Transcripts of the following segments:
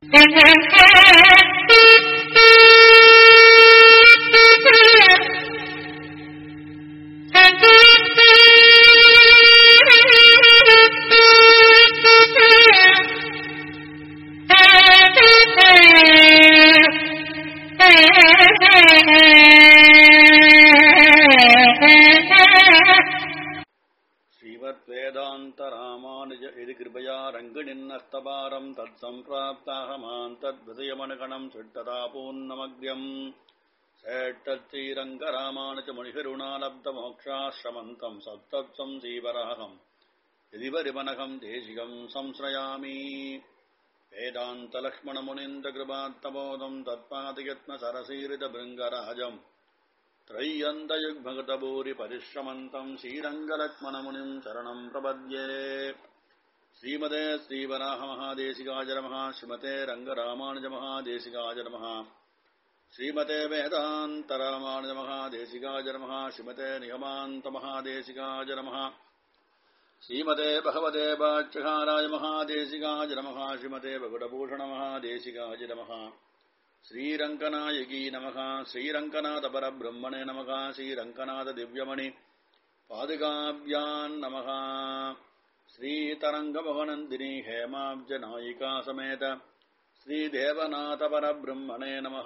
श्रीमद्वेदान्तरामानुज यदि कृपया रङ्गिणिन्नस्तपारम् तत्सम्प्राप्ताहमान् तद्विषयमनुगणम् चिट्टतापूर्णमग्र्यम् श्रेष्ठश्रीरङ्गरामानुजमुनिभिरुणालब्धमोक्षाश्रमन्तम् सत्तत्सम् श्रीवराहम् यदि परिमनघम् देशिकम् संश्रयामि वेदान्तलक्ष्मणमुनीन्द्रकृपात्तबोधम् तत्पादयत्नसरसीरितभृङ्गराजम् त्रय्यन्तयुग्मगतभूरि परिश्रमन्तम् श्रीरङ्गलक्ष्मणमुनिम् शरणम् प्रपद्ये श्रीमते श्रीवराहमहादेशिकाय नमः श्रीमते रङ्गरामानुजमहादेशिकाय नमः श्रीमते वेदान्तरामानुजमहादेशिकाय नमः श्रीमते निगमान्तमहादेशिकाय नमः श्रीमते भगवते बाच्यहाराय महादेशिकाय नमः श्रीमते भगुडभूषणमहादेशिकाय नमः श्रीरङ्कनायकी नमः श्रीरङ्कनाथपरब्रह्मणे नमः श्रीरङ्कनाथदिव्यमणि पादुकाभ्याम् नमः श्रीतरङ्गमोहनन्दिनी हेमाब्जनायिका समेत श्रीदेवनाथपरब्रह्मणे नमः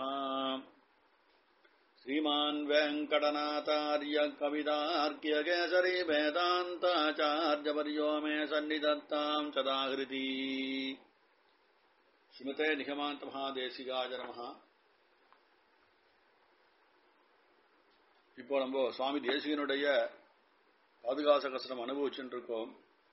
श्रीमान् वेङ्कटनाथार्य कवितार्क्यकेसरी वेदान्ताचार्यवर्यो मे सन्निधत्ताम् सदाहृति ஸ்ரீமதே நிகமாந்த மகாதேசிகாஜ நமஹா இப்போ நம்ம சுவாமி தேசிகனுடைய பாதுகாச கசனம் அனுபவிச்சுட்டு இருக்கோம்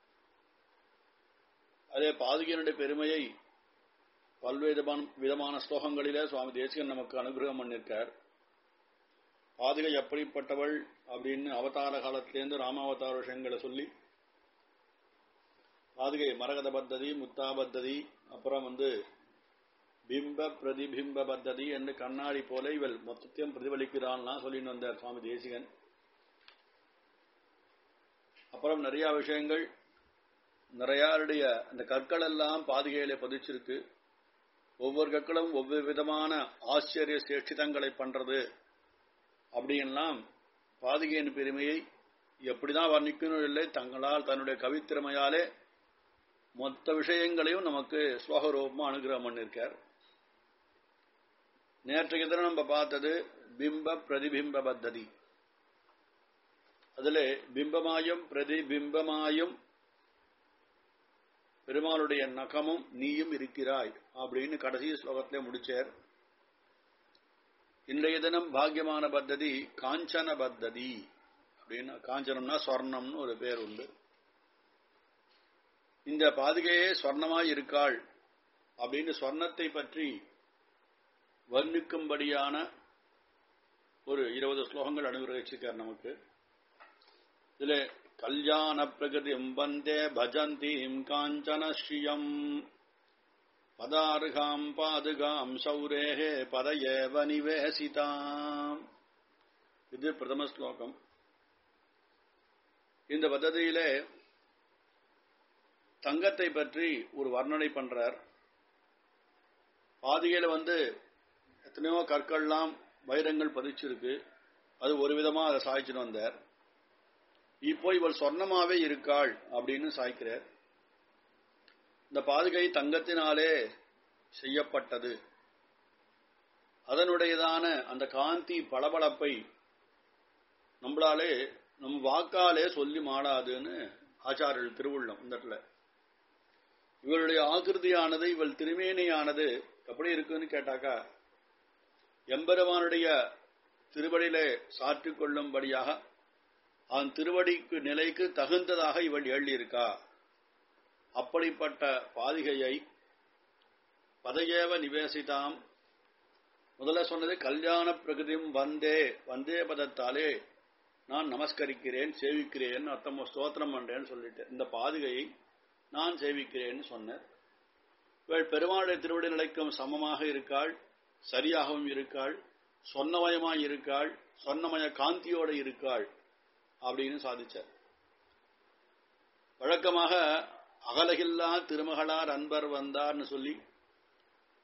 அதே பாதுகையனுடைய பெருமையை பல்வேறு விதமான ஸ்லோகங்களிலே சுவாமி தேசிகன் நமக்கு அனுகிரகம் பண்ணிருக்கார் பாதுகை எப்படிப்பட்டவள் அப்படின்னு அவதார காலத்திலேருந்து ராமாவதார விஷயங்களை சொல்லி பாதுகை மரகத பத்ததி முத்தா பத்ததி அப்புறம் வந்து பிம்ப பிரதிபிம்ப பத்ததி என்று கண்ணாடி போல இவள் மொத்தத்தையும் பிரதிபலிக்கிறான்னா சொல்லிட்டு வந்தார் சுவாமி தேசிகன் அப்புறம் நிறைய விஷயங்கள் நிறையாருடைய அந்த கற்கள் எல்லாம் பாதுகையில பதிச்சிருக்கு ஒவ்வொரு கற்களும் ஒவ்வொரு விதமான ஆச்சரிய சேஷ்டிதங்களை பண்றது அப்படின்லாம் பாதுகையின் பெருமையை எப்படிதான் வர்ணிக்கணும் இல்லை தங்களால் தன்னுடைய கவித்திறமையாலே மொத்த விஷயங்களையும் நமக்கு ஸ்லோகரூபமா அனுகிரகம் பண்ணிருக்கார் நேற்றைக்கு தினம் நம்ம பார்த்தது பிம்ப பிரதிபிம்ப பத்ததி அதுல பிம்பமாயும் பிரதிபிம்பமாயும் பெருமாளுடைய நகமும் நீயும் இருக்கிறாய் அப்படின்னு கடைசி ஸ்லோகத்திலே முடிச்சார் இன்றைய தினம் பாக்கியமான பத்ததி காஞ்சன பத்ததி அப்படின்னு காஞ்சனம்னா ஸ்வர்ணம்னு ஒரு பேர் உண்டு இந்த பாதுகையே ஸ்வர்ணமாய் இருக்காள் அப்படின்னு ஸ்வர்ணத்தை பற்றி வர்ணிக்கும்படியான ஒரு இருபது ஸ்லோகங்கள் அனுகிரகிச்சிருக்கார் நமக்கு இதுல கல்யாண பிரகதிம் வந்தே பஜந்தீம் காஞ்சன ஸ்ரீயம் பதாருகாம் பாதுகாம் சௌரேகே பதயேவ நிவேசிதாம் இது பிரதம ஸ்லோகம் இந்த பദ്ധதியிலே தங்கத்தை பற்றி ஒரு வர்ணனை பண்றார் பாதிகையில வந்து எத்தனையோ கற்கள்லாம் வைரங்கள் பதிச்சிருக்கு அது ஒரு விதமா அதை சாய்ச்சிட்டு வந்தார் இப்போ இவள் சொர்ணமாவே இருக்காள் அப்படின்னு சாய்க்கிறார் இந்த பாதுகை தங்கத்தினாலே செய்யப்பட்டது அதனுடையதான அந்த காந்தி பளபளப்பை நம்மளாலே நம் வாக்காலே சொல்லி மாடாதுன்னு ஆச்சாரியர்கள் திருவுள்ளம் இந்த இடத்துல இவளுடைய ஆகிருதியானது இவள் திருமேனியானது எப்படி இருக்குன்னு கேட்டாக்கா எம்பெருமானுடைய திருவடியிலே சாற்றிக் கொள்ளும்படியாக அவன் திருவடிக்கு நிலைக்கு தகுந்ததாக இவள் எழுதியிருக்கா அப்படிப்பட்ட பாதிகையை பதையேவ நிவேசிதாம் முதல்ல சொன்னது கல்யாண பிரகதியும் வந்தே வந்தே பதத்தாலே நான் நமஸ்கரிக்கிறேன் சேவிக்கிறேன் அர்த்தம் ஸ்தோத்திரம் பண்றேன்னு சொல்லிட்டேன் இந்த பாதுகையை நான் சேவிக்கிறேன்னு சொன்னேன் இவள் பெருமாளுடைய திருவடி நிலைக்கும் சமமாக இருக்காள் சரியாகவும் இருக்காள் சொன்னமயமாய் இருக்காள் சொன்னமய காந்தியோடு இருக்காள் அப்படின்னு சாதிச்சார் வழக்கமாக அகலகில்லா திருமகளார் அன்பர் வந்தார்னு சொல்லி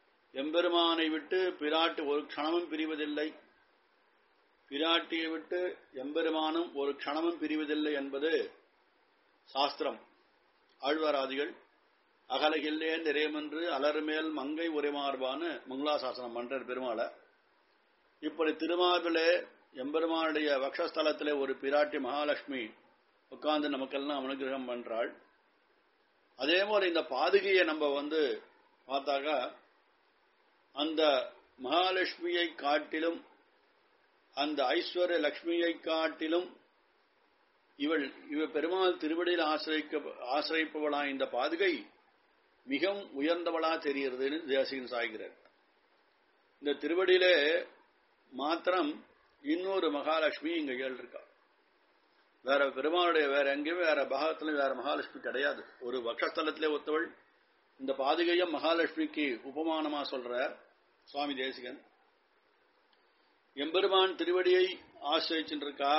எம்பெருமானை விட்டு பிராட்டி ஒரு க்ஷணமும் பிரிவதில்லை பிராட்டியை விட்டு எம்பெருமானும் ஒரு க்ஷணமும் பிரிவதில்லை என்பது சாஸ்திரம் ஆழ்வாராதிகள் அகலகில்லே நிறையமென்று அலர்மேல் மங்கை உரைமார்பான்னு மங்களாசாசனம் பண்ற பெருமாளை இப்படி திருமாவிலே எம்பெருமானுடைய வக்ஷஸ்தலத்திலே ஒரு பிராட்டி மகாலட்சுமி உட்கார்ந்து நமக்கெல்லாம் அனுகிரகம் பண்றாள் அதே போல இந்த பாதுகையை நம்ம வந்து பார்த்தாக்கா அந்த மகாலட்சுமியை காட்டிலும் அந்த ஐஸ்வர்ய லட்சுமியை காட்டிலும் இவள் இவ பெருமாள் திருவடியில் ஆசிரிக்க ஆசிரியப்பவளா இந்த பாதுகை மிகவும் உயர்ந்தவளா தெரிகிறதுன்னு தேசிகன் சாய்கிறார் இந்த திருவடியிலே மாத்திரம் இன்னொரு மகாலட்சுமி இங்க ஏழு இருக்கா வேற பெருமாளுடைய வேற எங்கேயுமே வேற பாகத்திலும் வேற மகாலட்சுமி கிடையாது ஒரு வக்ஷஸ்தலத்திலே ஒத்தவள் இந்த பாதுகையும் மகாலட்சுமிக்கு உபமானமா சொல்ற சுவாமி தேசிகன் எம்பெருமான் திருவடியை ஆசிரிச்சுருக்கா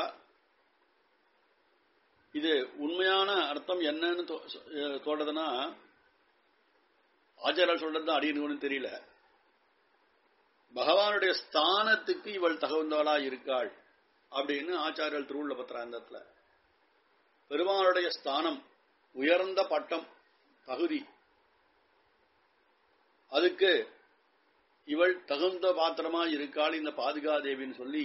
இது உண்மையான அர்த்தம் என்னன்னு தோன்றதுன்னா ஆச்சாரியர் சொல்றது அடியணும்னு தெரியல பகவானுடைய ஸ்தானத்துக்கு இவள் தகுந்தவளா இருக்காள் அப்படின்னு ஆச்சாரியர் திருவுள்ள பத்திராந்தத்துல பெருமானுடைய ஸ்தானம் உயர்ந்த பட்டம் தகுதி அதுக்கு இவள் தகுந்த பாத்திரமா இருக்காள் இந்த பாதுகாதேவின்னு சொல்லி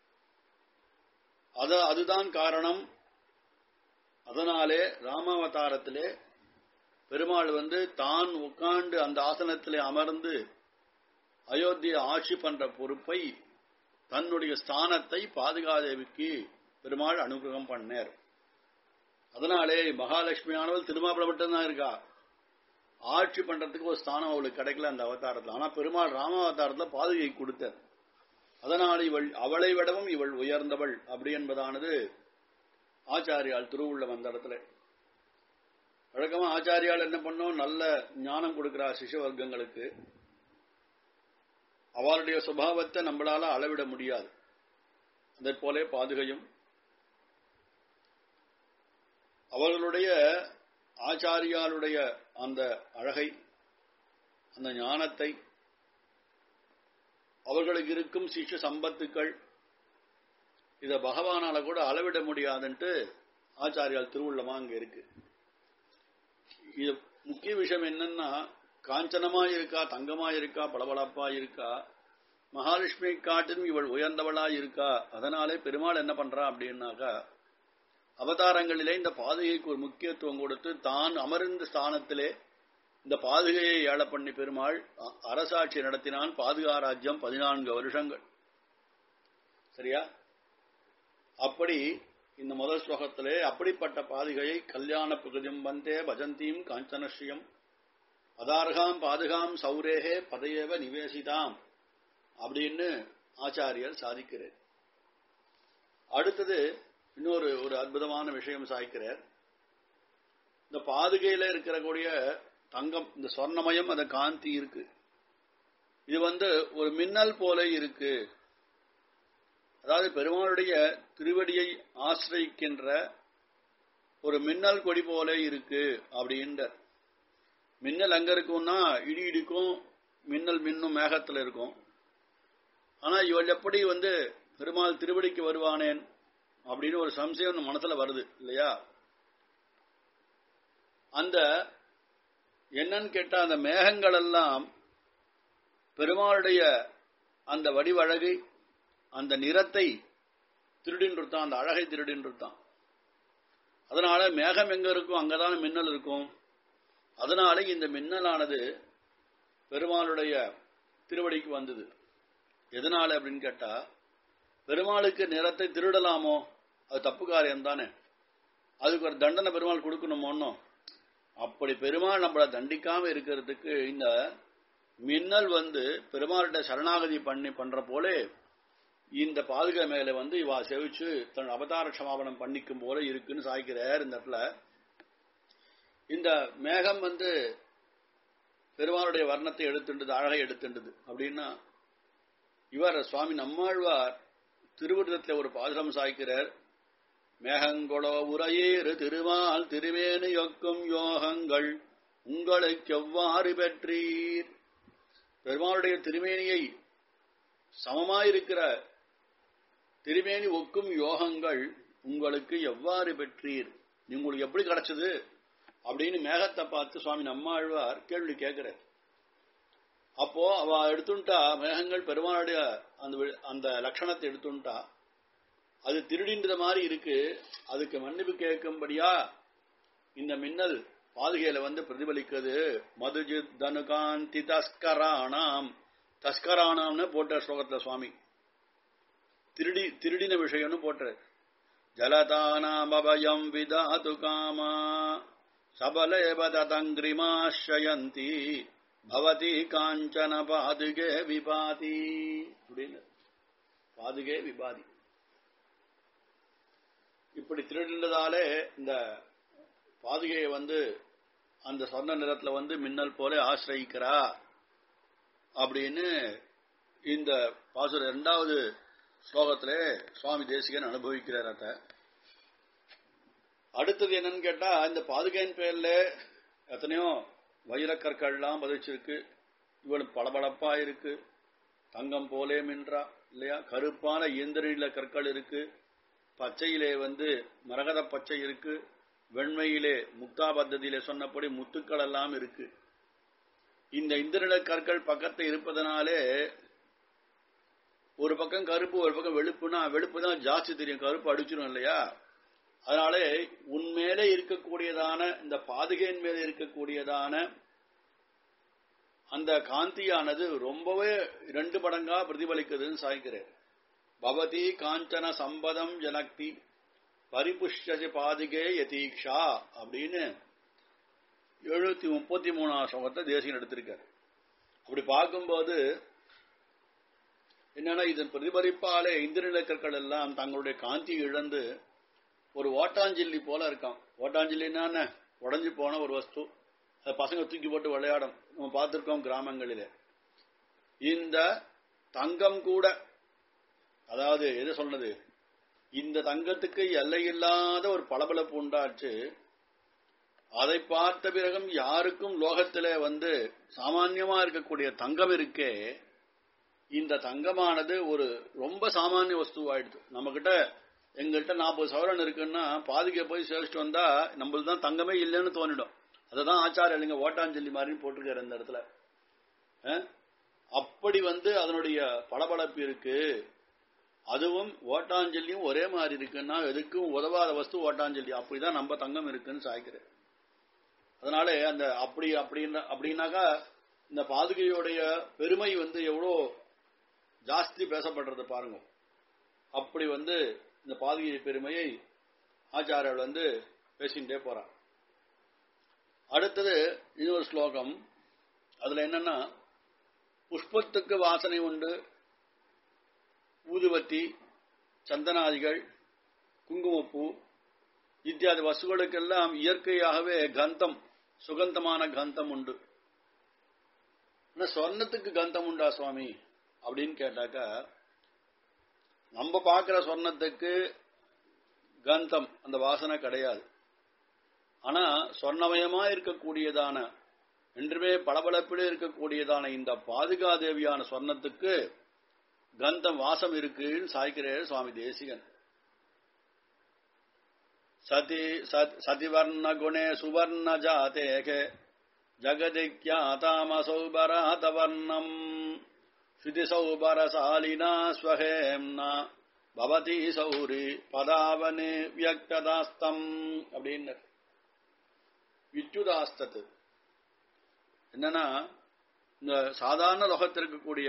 அத அதுதான் காரணம் அதனாலே ராமாவதாரத்திலே பெருமாள் வந்து தான் உட்கார்ந்து அந்த ஆசனத்திலே அமர்ந்து அயோத்தியை ஆட்சி பண்ற பொறுப்பை தன்னுடைய ஸ்தானத்தை பாதுகாதேவிக்கு பெருமாள் அனுகிரகம் பண்ணார் அதனாலே மகாலட்சுமியானவள் திருமாப்பிள மட்டும்தான் இருக்கா ஆட்சி பண்றதுக்கு ஒரு ஸ்தானம் அவளுக்கு கிடைக்கல அந்த அவதாரத்தில் ஆனா பெருமாள் ராமாவதாரத்தில் பாதுகை கொடுத்தார் அதனால் இவள் அவளை விடவும் இவள் உயர்ந்தவள் அப்படி என்பதானது ஆச்சாரியால் திருவுள்ள அந்த இடத்துல வழக்கமா ஆச்சாரியால் என்ன பண்ணோம் நல்ல ஞானம் கொடுக்கிறா சிசு வர்க்கங்களுக்கு அவளுடைய சுபாவத்தை நம்மளால அளவிட முடியாது அதே போல பாதுகையும் அவர்களுடைய ஆச்சாரியாளுடைய அந்த அழகை அந்த ஞானத்தை அவர்களுக்கு இருக்கும் சிஷ்ய சம்பத்துக்கள் இத பகவானால கூட அளவிட முடியாதுன்ட்டு ஆச்சாரியால் திருவுள்ளமா அங்க இருக்கு இது முக்கிய விஷயம் என்னன்னா காஞ்சனமா இருக்கா தங்கமா இருக்கா பளபளப்பா இருக்கா மகாலட்சுமி காட்டிலும் இவள் உயர்ந்தவளா இருக்கா அதனாலே பெருமாள் என்ன பண்றா அப்படின்னாக்கா அவதாரங்களிலே இந்த பாதுகைக்கு ஒரு முக்கியத்துவம் கொடுத்து தான் அமர்ந்த ஸ்தானத்திலே இந்த பாதுகையை ஏழ பண்ணி பெருமாள் அரசாட்சி நடத்தினான் பாதுகா ராஜ்யம் பதினான்கு வருஷங்கள் சரியா அப்படி இந்த முதல் ஸ்லோகத்திலே அப்படிப்பட்ட பாதுகையை கல்யாண பகுதியும் வந்தே பஜந்தீம் காஞ்சனஸ்ரீயம் பதார்காம் பாதுகாம் சௌரேகே பதையேவ நிவேசிதாம் அப்படின்னு ஆச்சாரியர் சாதிக்கிறார் அடுத்தது இன்னொரு ஒரு அற்புதமான விஷயம் சாய்க்கிறார் இந்த பாதுகையில இருக்கிற கூடிய தங்கம் இந்த சொர்ணமயம் அந்த காந்தி இருக்கு இது வந்து ஒரு மின்னல் போல இருக்கு அதாவது பெருமாளுடைய திருவடியை ஆசிரிக்கின்ற ஒரு மின்னல் கொடி போல இருக்கு அப்படின்ற மின்னல் அங்க இருக்கும்னா இடி இடிக்கும் மின்னல் மின்னும் மேகத்துல இருக்கும் ஆனா இவள் எப்படி வந்து பெருமாள் திருவடிக்கு வருவானேன் அப்படின்னு ஒரு சம்சயம் மனசுல வருது இல்லையா அந்த என்னன்னு கேட்டா அந்த மேகங்கள் எல்லாம் பெருமாளுடைய அந்த வடிவழகை அந்த நிறத்தை திருடின்றுத்தான் அந்த அழகை திருடின்றுத்தான் அதனால மேகம் எங்க இருக்கும் அங்கதான் மின்னல் இருக்கும் அதனால இந்த மின்னலானது பெருமாளுடைய திருவடிக்கு வந்தது எதனால அப்படின்னு கேட்டா பெருமாளுக்கு நிறத்தை திருடலாமோ அது தப்பு காரியம் தானே அதுக்கு ஒரு தண்டனை பெருமாள் கொடுக்கணுமோன்னோ அப்படி பெருமாள் நம்மளை தண்டிக்காம இருக்கிறதுக்கு இந்த மின்னல் வந்து பெருமாள்கிட்ட சரணாகதி பண்ணி பண்ற போலே இந்த பாதுகா மேல வந்து இவா செவிச்சு தன் அவதார க்ஷமாபனம் பண்ணிக்கும் போல இருக்குன்னு சாய்க்கிறார் இந்த இடத்துல இந்த மேகம் வந்து பெருமாளுடைய வர்ணத்தை எடுத்துண்டது அழகை எடுத்துண்டது அப்படின்னா இவர் சுவாமி நம்மாழ்வார் திருவிருத்தத்தில் ஒரு பாதுகம் சாய்க்கிறார் மேகங்கொளோ உரையேறு திருமால் திருவேணி யொக்கும் யோகங்கள் உங்களுக்கு எவ்வாறு பெற்றீர் பெருமாளுடைய திருமேனியை சமமாயிருக்கிற திருமேனி ஒக்கும் யோகங்கள் உங்களுக்கு எவ்வாறு பெற்றீர் உங்களுக்கு எப்படி கிடைச்சது அப்படின்னு மேகத்தை பார்த்து சுவாமி நம்மாழ்வார் கேள்வி கேட்கிறார் அப்போ அவ எடுத்துட்டா மேகங்கள் பெருமாளுடைய அந்த அந்த லட்சணத்தை எடுத்துட்டா அது திருடின்ற மாதிரி இருக்கு அதுக்கு மன்னிப்பு கேட்கும்படியா இந்த மின்னல் பாதுகையில வந்து பிரதிபலிக்கிறது மதுஜித் தனுகாந்தி தஸ்கராணாம் தஸ்கராணாம்னு போட்ட ஸ்லோகத்துல சுவாமி திருடி திருடின விஷயம்னு போட்ட ஜலதானாம் அபயம் விதாது காமா சபலேவ ததங்கிரிமாஷயந்தி பவதி காஞ்சன பாதுகே விபாதி அப்படின்னு பாதுகே விபாதி இப்படி திருடினதாலே இந்த பாதுகையை வந்து அந்த சொன்ன நிறத்துல வந்து மின்னல் போல ஆசிரயிக்கிறா அப்படின்னு இந்த பாசுர இரண்டாவது ஸ்லோகத்துல சுவாமி தேசிகன் அனுபவிக்கிறார் அத அடுத்தது என்னன்னு கேட்டா இந்த பாதுகையின் பேர்ல எத்தனையோ வைரக்கற்கள்லாம் பதிச்சிருக்கு இவளுக்கு பளபளப்பா இருக்கு தங்கம் போலே மின்றா இல்லையா கருப்பான இயந்திரில கற்கள் இருக்கு பச்சையிலே வந்து மரகத பச்சை இருக்கு வெண்மையிலே முக்தா பத்ததியிலே சொன்னபடி முத்துக்கள் எல்லாம் இருக்கு இந்த இந்திரநில கற்கள் பக்கத்தில் இருப்பதனாலே ஒரு பக்கம் கருப்பு ஒரு பக்கம் வெளுப்புனா வெளுப்பு தான் ஜாஸ்தி தெரியும் கருப்பு அடிச்சிடும் இல்லையா அதனாலே உன்மேலே இருக்கக்கூடியதான இந்த பாதுகையின் மேலே இருக்கக்கூடியதான அந்த காந்தியானது ரொம்பவே இரண்டு மடங்கா பிரதிபலிக்குதுன்னு சாய்க்கிறேன் பவதி காஞ்சன சம்பதம் ஜனக்தி பரிபுஷ்யசி பாதிகே யதீக்ஷா அப்படின்னு எழுநூத்தி முப்பத்தி மூணாம் ஸ்லோகத்தை தேசியம் எடுத்திருக்கார் அப்படி பார்க்கும்போது என்னன்னா இதன் பிரதிபலிப்பாலே இந்திரநிலக்கற்கள் எல்லாம் தங்களுடைய காந்தி இழந்து ஒரு ஓட்டாஞ்சில்லி போல இருக்கான் ஓட்டாஞ்சில்லின்னா உடஞ்சி போன ஒரு வஸ்து அதை பசங்க தூக்கி போட்டு விளையாடும் நம்ம பார்த்திருக்கோம் கிராமங்களிலே இந்த தங்கம் கூட அதாவது எது சொன்னது இந்த தங்கத்துக்கு எல்லையில்லாத ஒரு பளபளப்பு உண்டாச்சு அதை பார்த்த பிறகும் யாருக்கும் லோகத்திலே வந்து சாமான்யமா இருக்கக்கூடிய தங்கம் இருக்கே இந்த தங்கமானது ஒரு ரொம்ப சாமானிய வஸ்துவாயிடுது நம்ம கிட்ட எங்கள்கிட்ட நாற்பது சவரன் இருக்குன்னா பாதிக்க போய் சேவிச்சுட்டு வந்தா நம்மளுக்கு தான் தங்கமே இல்லைன்னு தோணிடும் அததான் ஆச்சார இல்லைங்க ஓட்டாஞ்சொல்லி மாதிரின்னு போட்டிருக்காரு இந்த இடத்துல அப்படி வந்து அதனுடைய பளபளப்பு இருக்கு அதுவும் ஓட்டாஞ்சலியும் ஒரே மாதிரி இருக்குன்னா எதுக்கும் உதவாத வஸ்து ஓட்டாஞ்சலி அப்படிதான் நம்ம தங்கம் இருக்குன்னு சாய்க்கிறேன் அதனால அந்த அப்படி அப்படின்னா அப்படின்னாக்கா இந்த பாதுகையோடைய பெருமை வந்து எவ்வளோ ஜாஸ்தி பேசப்படுறது பாருங்க அப்படி வந்து இந்த பாதுகை பெருமையை ஆச்சாரியர் வந்து பேசிகிட்டே போறார் அடுத்தது இன்னொரு ஸ்லோகம் அதுல என்னன்னா புஷ்பத்துக்கு வாசனை உண்டு ஊதுவத்தி சந்தனாதிகள் குங்குமப்பூ இத்தியாதி வசுகளுக்கெல்லாம் இயற்கையாகவே கந்தம் சுகந்தமான கந்தம் உண்டு சொர்ணத்துக்கு கந்தம் உண்டா சுவாமி அப்படின்னு கேட்டாக்கா நம்ம பார்க்கிற சொர்ணத்துக்கு கந்தம் அந்த வாசனை கிடையாது ஆனா சொர்ணமயமா இருக்கக்கூடியதான என்றுமே பளபளப்பிலே இருக்கக்கூடியதான இந்த பாதுகாதேவியான சொர்ணத்துக்கு கந்தம் வாசம் இருக்குன்னு சாய்க்கிறார் சுவாமி தேசிகன் சதி சதிவர்ண குணே சுவர்ண ஜாதேகே ஜகதிக்யாதாமசௌபராதவர்ணம் ஸ்ருதிசௌபரசாலினா ஸ்வஹேம்னா பவதி சௌரி பதாவனே வியக்ததாஸ்தம் அப்படின்னு விச்சுதாஸ்தத்து என்னன்னா இந்த சாதாரண லோகத்தில் இருக்கக்கூடிய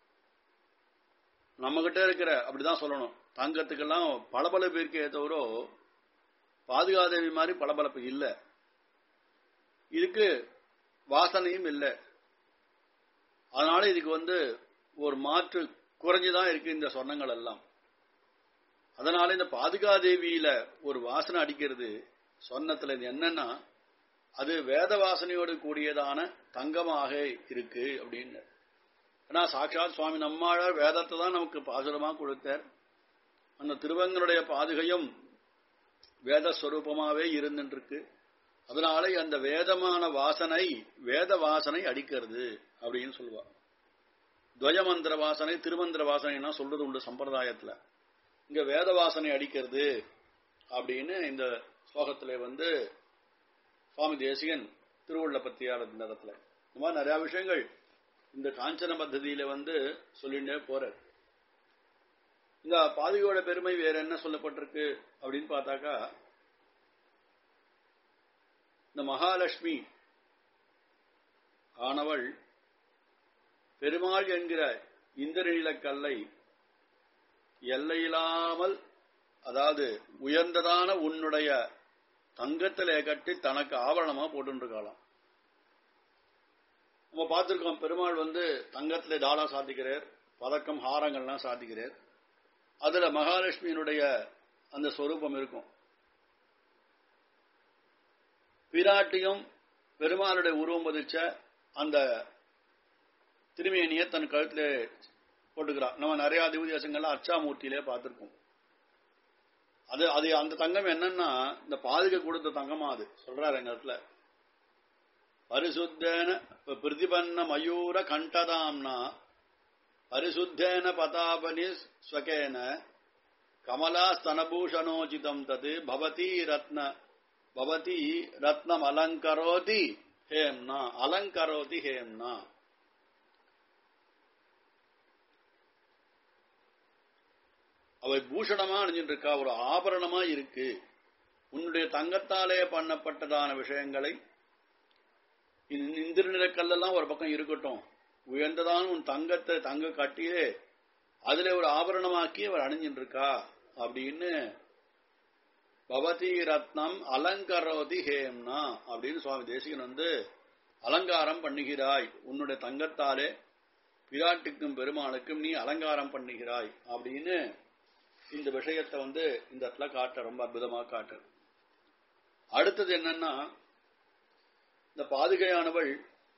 நம்ம கிட்ட இருக்கிற அப்படிதான் சொல்லணும் தங்கத்துக்கெல்லாம் பளபளப்பு இருக்கே தவிர பாதுகாதேவி மாதிரி பளபளப்பு இல்லை இதுக்கு வாசனையும் இல்லை அதனால இதுக்கு வந்து ஒரு மாற்று குறைஞ்சுதான் இருக்கு இந்த சொர்ணங்கள் எல்லாம் அதனால இந்த பாதுகாதேவியில ஒரு வாசனை அடிக்கிறது சொன்னத்துல இது என்னன்னா அது வேத வாசனையோடு கூடியதான தங்கமாக இருக்கு அப்படின்னு ஏன்னா சாட்சாத் சுவாமி நம்மாழார் வேதத்தை தான் நமக்கு பாசுரமா கொடுத்தார் அந்த திருவங்களுடைய பாதுகையும் வேத ஸ்வரூபமாவே இருந்துருக்கு அதனால அந்த வேதமான வாசனை வேத வாசனை அடிக்கிறது அப்படின்னு சொல்லுவா துவயமந்திர வாசனை திருமந்திர வாசனைனா சொல்றது உண்டு சம்பிரதாயத்துல இங்க வேத வாசனை அடிக்கிறது அப்படின்னு இந்த ஸ்லோகத்துல வந்து சுவாமி தேசிகன் திருவுள்ள பத்தியார் இந்த இடத்துல இந்த மாதிரி நிறைய விஷயங்கள் இந்த காஞ்சன பத்ததியில வந்து சொல்லிட்டே போறார் இந்த பாதியோட பெருமை வேற என்ன சொல்லப்பட்டிருக்கு அப்படின்னு பார்த்தாக்கா இந்த மகாலட்சுமி ஆனவள் பெருமாள் என்கிற இந்திரநீலக்கல்லை எல்லையில்லாமல் அதாவது உயர்ந்ததான உன்னுடைய தங்கத்திலே கட்டி தனக்கு ஆவரணமா போட்டுருக்காளாம் நம்ம பார்த்திருக்கோம் பெருமாள் வந்து தங்கத்திலே தாளா சாதிக்கிறார் பதக்கம் ஹாரங்கள்லாம் சாதிக்கிறார் அதுல மகாலட்சுமியினுடைய அந்த ஸ்வரூபம் இருக்கும் பிராட்டியும் பெருமாளுடைய உருவம் பதிச்ச அந்த திருமேனியை தன் கழுத்திலே போட்டுக்கிறான் நம்ம நிறைய திவ்யதேசங்கள்ல அச்சாமூர்த்தியிலே பார்த்திருக்கோம் அது அது அந்த தங்கம் என்னன்னா இந்த பாதுகை கொடுத்த தங்கமா அது சொல்றாரு எங்க இடத்துல பரிசுத்தேன பிரதிபன்ன மயூர கண்டதாம்னா பரிசுத்தேன பதாபனி ஸ்வகேன கமலா ஸ்தனபூஷணோஜிதம் தது பவதி ரத்ன பவதி ரத்னம் அலங்கரோதி ஹேம்னா அலங்கரோதி ஹேம்னா அவள் பூஷணமா அணிஞ்சிட்டு இருக்கா ஒரு ஆபரணமா இருக்கு உன்னுடைய தங்கத்தாலே பண்ணப்பட்டதான விஷயங்களை இந்திரநில கல்லெல்லாம் ஒரு பக்கம் இருக்கட்டும் உயர்ந்ததான உன் தங்கத்தை தங்க கட்டியே அதுல ஒரு ஆபரணமாக்கி அவர் அணிஞ்சிட்டு இருக்கா அப்படின்னு பவதி ரத்னம் அலங்கரோதி ஹேம்னா அப்படின்னு சுவாமி தேசிகன் வந்து அலங்காரம் பண்ணுகிறாய் உன்னுடைய தங்கத்தாலே பிராட்டுக்கும் பெருமாளுக்கும் நீ அலங்காரம் பண்ணுகிறாய் அப்படின்னு இந்த விஷயத்தை வந்து இந்த இடத்துல காட்ட ரொம்ப அற்புதமா காட்டு அடுத்தது என்னன்னா இந்த பாதுகையானவள்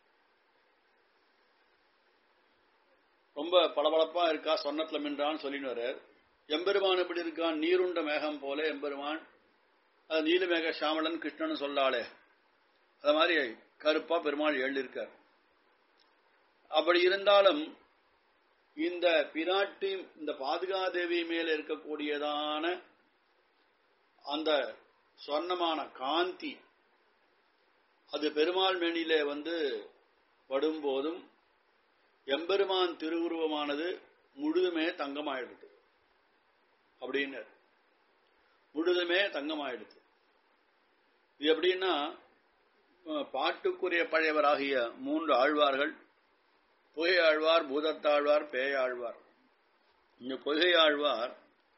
ரொம்ப பளபளப்பா இருக்கா சொன்னத்துல மின்றான்னு சொல்லின்னு வர்றார் எம்பெருமான் எப்படி இருக்கான் நீருண்ட மேகம் போல எம்பெருமான் அது நீலமேக சாமலன் கிருஷ்ணன் சொல்லாளே அது மாதிரி கருப்பா பெருமாள் எழுதியிருக்கார் அப்படி இருந்தாலும் இந்த பிராட்டி இந்த பாதுகாதேவி மேல இருக்கக்கூடியதான அந்த சொர்ணமான காந்தி அது பெருமாள் மேனிலே வந்து படும்போதும் எம்பெருமான் திருவுருவமானது முழுதுமே தங்கமாயிடுது அப்படின்னு முழுதுமே தங்கமாயிடுது இது எப்படின்னா பாட்டுக்குரிய பழையவராகிய மூன்று ஆழ்வார்கள் பொகை ஆழ்வார் பூதத்தாழ்வார் பேயாழ்வார் இந்த பொகை ஆழ்வார்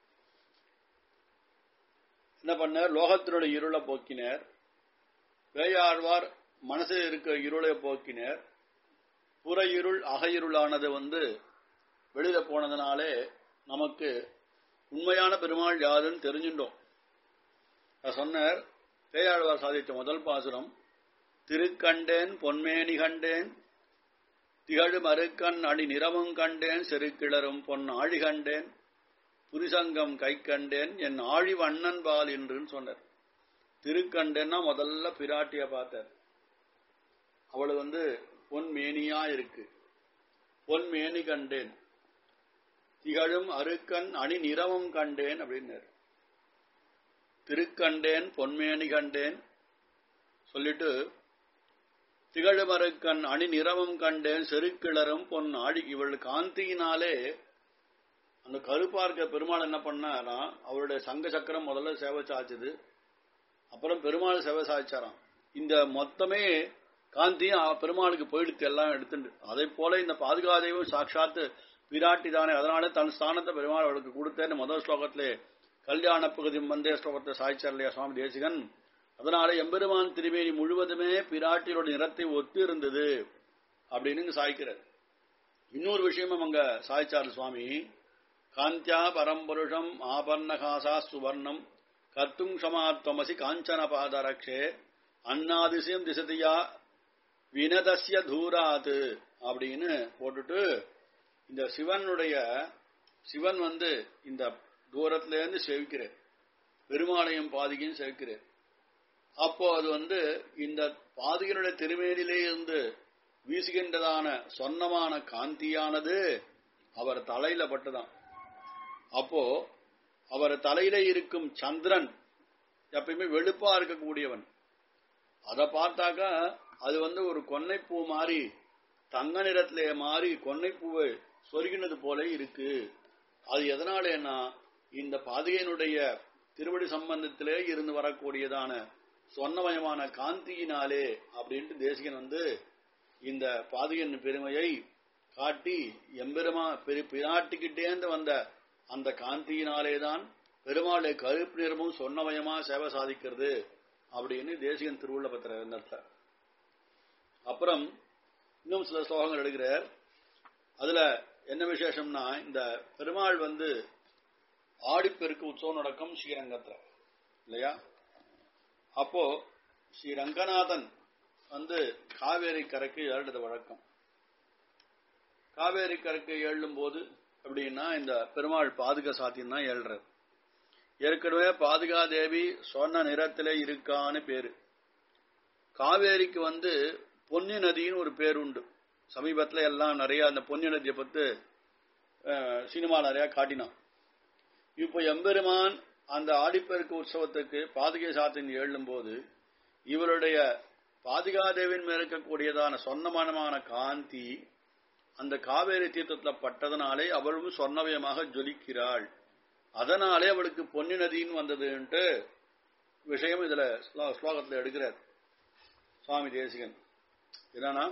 என்ன பண்ணார் லோகத்தினுடைய இருளை போக்கினர் பேயாழ்வார் மனசில் இருக்க இருளை போக்கினர் புற இருள் அக இருளானது வந்து வெளியில போனதுனாலே நமக்கு உண்மையான பெருமாள் யாருன்னு தெரிஞ்சுட்டோம் சொன்னார் பேயாழ்வார் சாதித்த முதல் பாசுரம் திருக்கண்டேன் பொன்மேனி கண்டேன் திகழ் மறுக்கண் அடி நிறமும் கண்டேன் செருக்கிளரும் பொன் ஆழி கண்டேன் புரிசங்கம் கை கண்டேன் என் ஆழி வண்ணன் பால் என்றுன்னு சொன்னார் திருக்கண்டேன்னா முதல்ல பிராட்டிய பார்த்தார் அவள் வந்து பொன் மேனியா இருக்கு பொன் மேனி கண்டேன் திகழும் அருக்கண் அணி நிறமும் கண்டேன் அப்படின்னார் திருக்கண்டேன் பொன்மேனி கண்டேன் சொல்லிட்டு திகழுமருக்கண் அணி நிறமும் கண்டேன் செருக்கிளரும் பொன் ஆழி இவள் காந்தியினாலே அந்த கருப்பார்க்க பெருமாள் என்ன பண்ணாரா அவருடைய சங்க சக்கரம் முதல்ல சேவை சாய்ச்சது அப்புறம் பெருமாள் சேவை சாய்ச்சாராம் இந்த மொத்தமே காந்தியும் பெருமாளுக்கு போயிடுத்து எல்லாம் எடுத்துட்டு அதே போல இந்த பாதுகாதேவும் சாட்சாத்து பிராட்டி தானே அதனால தன் ஸ்தானத்தை பெருமாள் அவளுக்கு கொடுத்தேன்னு முதல் ஸ்லோகத்திலே கல்யாண பகுதி மந்தே ஸ்லோகத்தை சாய்ச்சார் இல்லையா சுவாமி தேசிகன் அதனால எம்பெருமான் திருமேனி முழுவதுமே பிராட்டியோட நிறத்தை ஒத்து இருந்தது அப்படின்னு சாய்க்கிறார் இன்னொரு விஷயமும் அங்க சாய்ச்சார் சுவாமி காந்தியா பரம்பருஷம் ஆபர்ணகாசா சுவர்ணம் கத்தும் சமாத்வமசி காஞ்சன பாதரக்ஷே அன்னாதிசயம் திசதியா வினதஸ்ய தூராத்து அப்படின்னு போட்டுட்டு இந்த சிவனுடைய சிவன் வந்து இந்த தூரத்துல இருந்து செவிக்கிறார் பெருமாளையும் பாதிகையும் செவிக்கிறார் அப்போ அது வந்து இந்த பாதிகனுடைய திருமேனிலே இருந்து வீசுகின்றதான சொன்னமான காந்தியானது அவர் தலையில பட்டுதான் அப்போ அவர் தலையில இருக்கும் சந்திரன் எப்பயுமே வெளுப்பா இருக்கக்கூடியவன் அதை பார்த்தாக்கா அது வந்து ஒரு கொன்னைப்பூ மாதிரி தங்க நிறத்திலே மாறி கொன்னைப்பூவை சொருகினது போல இருக்கு அது எதனாலேன்னா இந்த பாதுகையினுடைய திருவடி சம்பந்தத்திலே இருந்து வரக்கூடியதான சொன்னமயமான காந்தியினாலே அப்படின்ட்டு தேசிகன் வந்து இந்த பாதுகையின் பெருமையை காட்டி எம்பெருமா பெரு பிராட்டிக்கிட்டேந்து வந்த அந்த காந்தியினாலே தான் பெருமாளை கருப்பு நிறமும் சொன்னமயமா சேவை சாதிக்கிறது அப்படின்னு தேசிகன் திருவுள்ள பத்திர இருந்தர்த்த அப்புறம் இன்னும் சில ஸ்லோகங்கள் எடுக்கிறார் அதுல என்ன விசேஷம்னா இந்த பெருமாள் வந்து ஆடிப்பெருக்கு உற்சவம் நடக்கும் ஸ்ரீரங்கத்துல இல்லையா அப்போ ஸ்ரீ ரங்கநாதன் வந்து காவேரி கரைக்கு ஏழுறது வழக்கம் காவேரி கரைக்கு ஏழும் போது அப்படின்னா இந்த பெருமாள் பாதுகா சாத்தியம் தான் ஏழ்றார் ஏற்கனவே பாதுகா தேவி சொன்ன நிறத்திலே இருக்கான்னு பேரு காவேரிக்கு வந்து பொன்னி நதின்னு ஒரு பேர் உண்டு சமீபத்துல எல்லாம் நிறைய அந்த பொன்னி நதியை பத்து சினிமா நிறைய காட்டினான் இப்போ எம்பெருமான் அந்த ஆடிப்பெருக்கு உற்சவத்துக்கு பாதுகை சாத்தின் எழும் போது இவருடைய பாதுகாதேவின் மேல் இருக்கக்கூடியதான சொன்னமானமான காந்தி அந்த காவேரி தீர்த்தத்துல பட்டதனாலே அவளும் சொன்னவயமாக ஜொலிக்கிறாள் அதனாலே அவளுக்கு பொன்னி நதின்னு வந்ததுன்ட்டு விஷயம் இதுல ஸ்லோகத்துல எடுக்கிறார் சுவாமி தேசிகன் என்னன்னா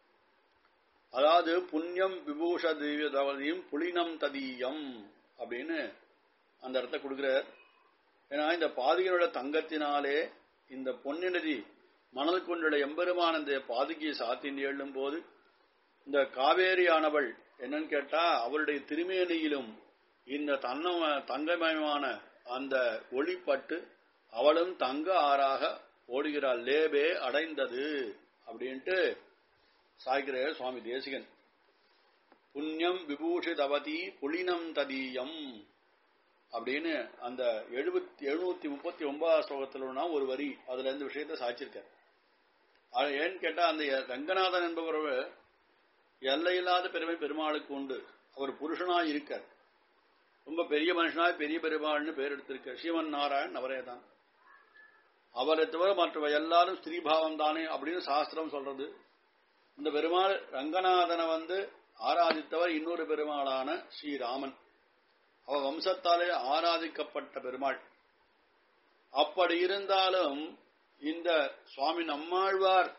அதாவது புண்ணியம் விபூஷ திவ்ய தவதியும் புலினம் ததீயம் அப்படின்னு அந்த இடத்த கொடுக்கிறார் ஏன்னா இந்த பாதுகையோட தங்கத்தினாலே இந்த பொன்னி நதி மணல் கொண்டுள்ள எம்பெருமான இந்த பாதுகையை சாத்தின் எழும் போது இந்த காவேரியானவள் என்னன்னு கேட்டா அவளுடைய திருமேனியிலும் இந்த தன்ன தங்கமயமான அந்த ஒளிப்பட்டு அவளும் தங்க ஆறாக ஓடுகிறாள் லேபே அடைந்தது அப்படின்ட்டு சாய்கிறார் சுவாமி தேசிகன் புண்ணியம் விபூஷிதவதி புலினம் ததீயம் அப்படின்னு அந்த எழுபத்தி எழுநூத்தி முப்பத்தி ஒன்பதாம் ஸ்லோகத்துல ஒரு வரி அதுல இருந்து விஷயத்த சாய்ச்சிருக்கார் ஏன்னு கேட்டா அந்த ரங்கநாதன் என்பவர் எல்லையில்லாத பெருமை பெருமாளுக்கு உண்டு அவர் புருஷனாய் இருக்கார் ரொம்ப பெரிய மனுஷனாய் பெரிய பெருமாள்னு பேர் எடுத்திருக்கார் ஸ்ரீமன் நாராயண் அவரே தான் அவரை தவிர மற்றவ எல்லாரும் ஸ்திரீபாவம் தானே அப்படின்னு சாஸ்திரம் சொல்றது இந்த பெருமாள் ரங்கநாதனை வந்து ஆராதித்தவர் இன்னொரு பெருமாளான ஸ்ரீராமன் அவ வம்சத்தாலே ஆராதிக்கப்பட்ட பெருமாள் அப்படி இருந்தாலும் இந்த சுவாமி நம்மாழ்வார்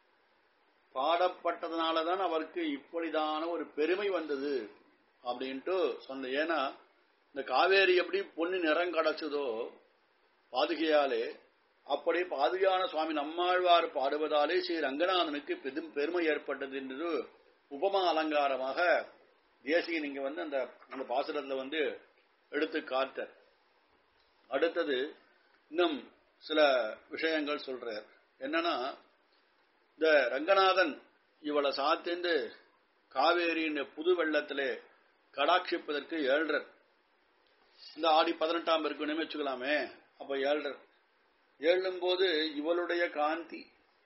பாடப்பட்டதுனாலதான் அவருக்கு இப்படிதான ஒரு பெருமை வந்தது அப்படின்ட்டு சொன்ன ஏன்னா இந்த காவேரி எப்படி பொண்ணு நிறம் கிடைச்சதோ பாதுகையாலே அப்படி பாதுகையான சுவாமி நம்மாழ்வார் பாடுவதாலே ஸ்ரீ ரங்கநாதனுக்கு பெரும் பெருமை ஏற்பட்டது என்று உபமா அலங்காரமாக தேசிகன் இங்க வந்து அந்த அந்த பாசுரத்துல வந்து எடுத்து காட்ட அடுத்தது இன்னும் சில விஷயங்கள் சொல்றார் என்னன்னா இந்த ரங்கநாதன் இவளை சாத்திண்டு காவேரியின் புது வெள்ளத்திலே கடாட்சிப்பதற்கு ஏழ்றர் இந்த ஆடி பதினெட்டாம் இருக்குன்னு வச்சுக்கலாமே அப்ப ஏழ்றர் ஏழும் போது இவளுடைய காந்தி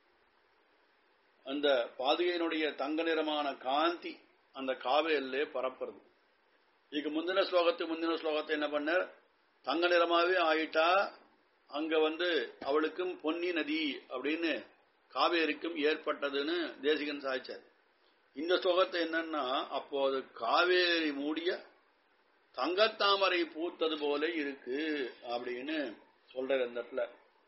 அந்த பாதுகையினுடைய தங்க நிறமான காந்தி அந்த காவேரிலே பரப்புறது இதுக்கு முந்தின ஸ்லோகத்து முந்தின ஸ்லோகத்தை என்ன பண்ண தங்க நிறமாவே ஆயிட்டா அங்க வந்து அவளுக்கும் பொன்னி நதி அப்படின்னு காவேரிக்கும் ஏற்பட்டதுன்னு தேசிகன் சாய்ச்சார் இந்த ஸ்லோகத்தை என்னன்னா அப்போது காவேரி மூடிய தங்கத்தாமரை பூத்தது போல இருக்கு அப்படின்னு சொல்ற இந்த இடத்துல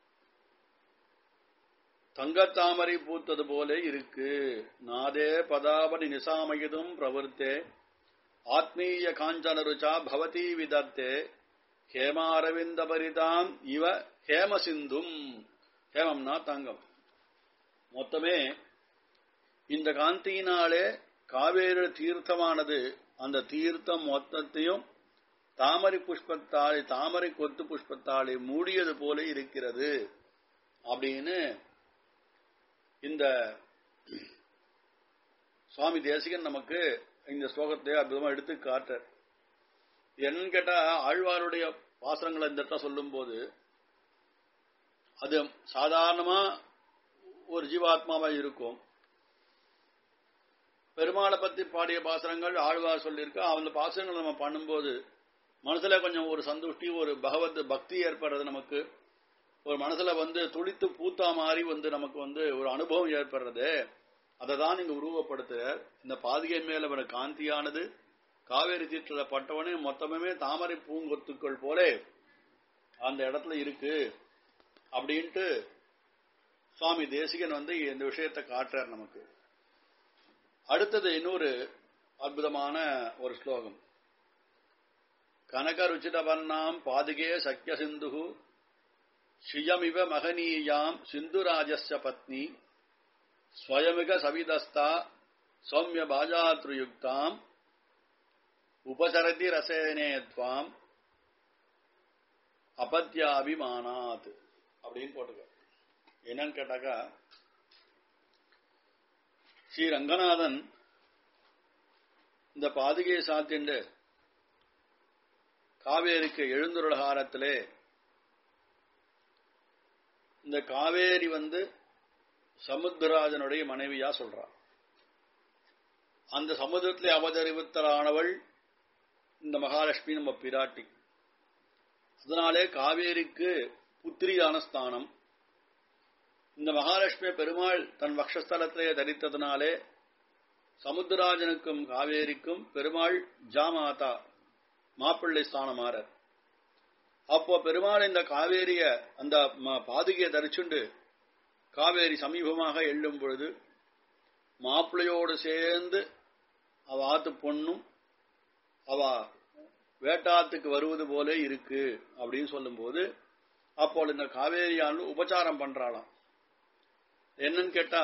தங்கத்தாமரை பூத்தது போல இருக்கு நாதே பதாபடி நிசாமயதும் பிரவர்த்தே ஆத்மீய காஞ்சன ருச்சா பவதி விதத்தே ஹேமாரவிந்த பரிதாம் இவ ஹேமசிந்தும் ஹேமம்னா தங்கம் மொத்தமே இந்த காந்தியினாலே காவேரி தீர்த்தமானது அந்த தீர்த்தம் மொத்தத்தையும் தாமரை புஷ்பத்தாளை தாமரை கொத்து புஷ்பத்தாளை மூடியது போல இருக்கிறது அப்படின்னு இந்த சுவாமி தேசிகன் நமக்கு இந்த ஸ்லோகத்தை அற்புதமா எடுத்து காட்ட என்னன்னு கேட்டா ஆழ்வாருடைய பாசனங்களை இந்த இடத்துல சொல்லும் போது அது சாதாரணமா ஒரு ஜீவாத்மாவா இருக்கும் பெருமாளை பத்தி பாடிய பாசுரங்கள் ஆழ்வார் சொல்லியிருக்கா அந்த பாசுரங்கள் நம்ம பண்ணும்போது மனசுல கொஞ்சம் ஒரு சந்துஷ்டி ஒரு பகவத் பக்தி ஏற்படுறது நமக்கு ஒரு மனசுல வந்து துளித்து பூத்தா மாதிரி வந்து நமக்கு வந்து ஒரு அனுபவம் ஏற்படுறது அதை தான் இங்க உருவப்படுத்துற இந்த பாதிகை மேல வர காந்தியானது காவேரி தீர்த்தல பட்டவனே மொத்தமே தாமரை பூங்கொத்துக்கள் போல அந்த இடத்துல இருக்கு அப்படின்ட்டு சுவாமி தேசிகன் வந்து இந்த விஷயத்தை காட்டுறார் நமக்கு அடுத்தது இன்னொரு அற்புதமான ஒரு ஸ்லோகம் கனக ருச்சிதவர்ணாம் பாதுகே சக்கிய சிந்து ஸ்ரீயமிவ மகனீயாம் சிந்துராஜஸ்ய பத்னி ஸ்வயமிக சவிதஸ்தா சௌமிய பாஜாத்ருயுக்தாம் உபசரதி ரசேனே துவாம் அபத்யாபிமானாத் அப்படின்னு போட்டுக்க என்னன்னு கேட்டாக்கா ஸ்ரீ ரங்கநாதன் இந்த பாதுகையை சாத்திண்டு காவேரிக்கு எழுந்துருளகாரத்திலே இந்த காவேரி வந்து சமுத்திரராஜனுடைய மனைவியா சொல்றான் அந்த சமுதிரத்திலே அவதரிவித்தலானவள் இந்த மகாலட்சுமி நம்ம பிராட்டி அதனாலே காவேரிக்கு புத்திரியான ஸ்தானம் இந்த மகாலட்சுமி பெருமாள் தன் வக்ஷஸ்தலத்திலே தரித்ததுனாலே சமுத்திரராஜனுக்கும் காவேரிக்கும் பெருமாள் ஜாமாதா மாப்பிள்ளை ஸ்தானமாறர் அப்போ பெருமாள் இந்த காவேரிய அந்த பாதுகையை தரிச்சுண்டு காவேரி சமீபமாக எள்ளும் பொழுது மாப்பிள்ளையோடு சேர்ந்து அவ ஆத்து பொண்ணும் அவ வேட்டாத்துக்கு வருவது போல இருக்கு அப்படின்னு சொல்லும்போது அப்போ இந்த காவேரியானு உபச்சாரம் பண்றாளாம் என்னன்னு கேட்டா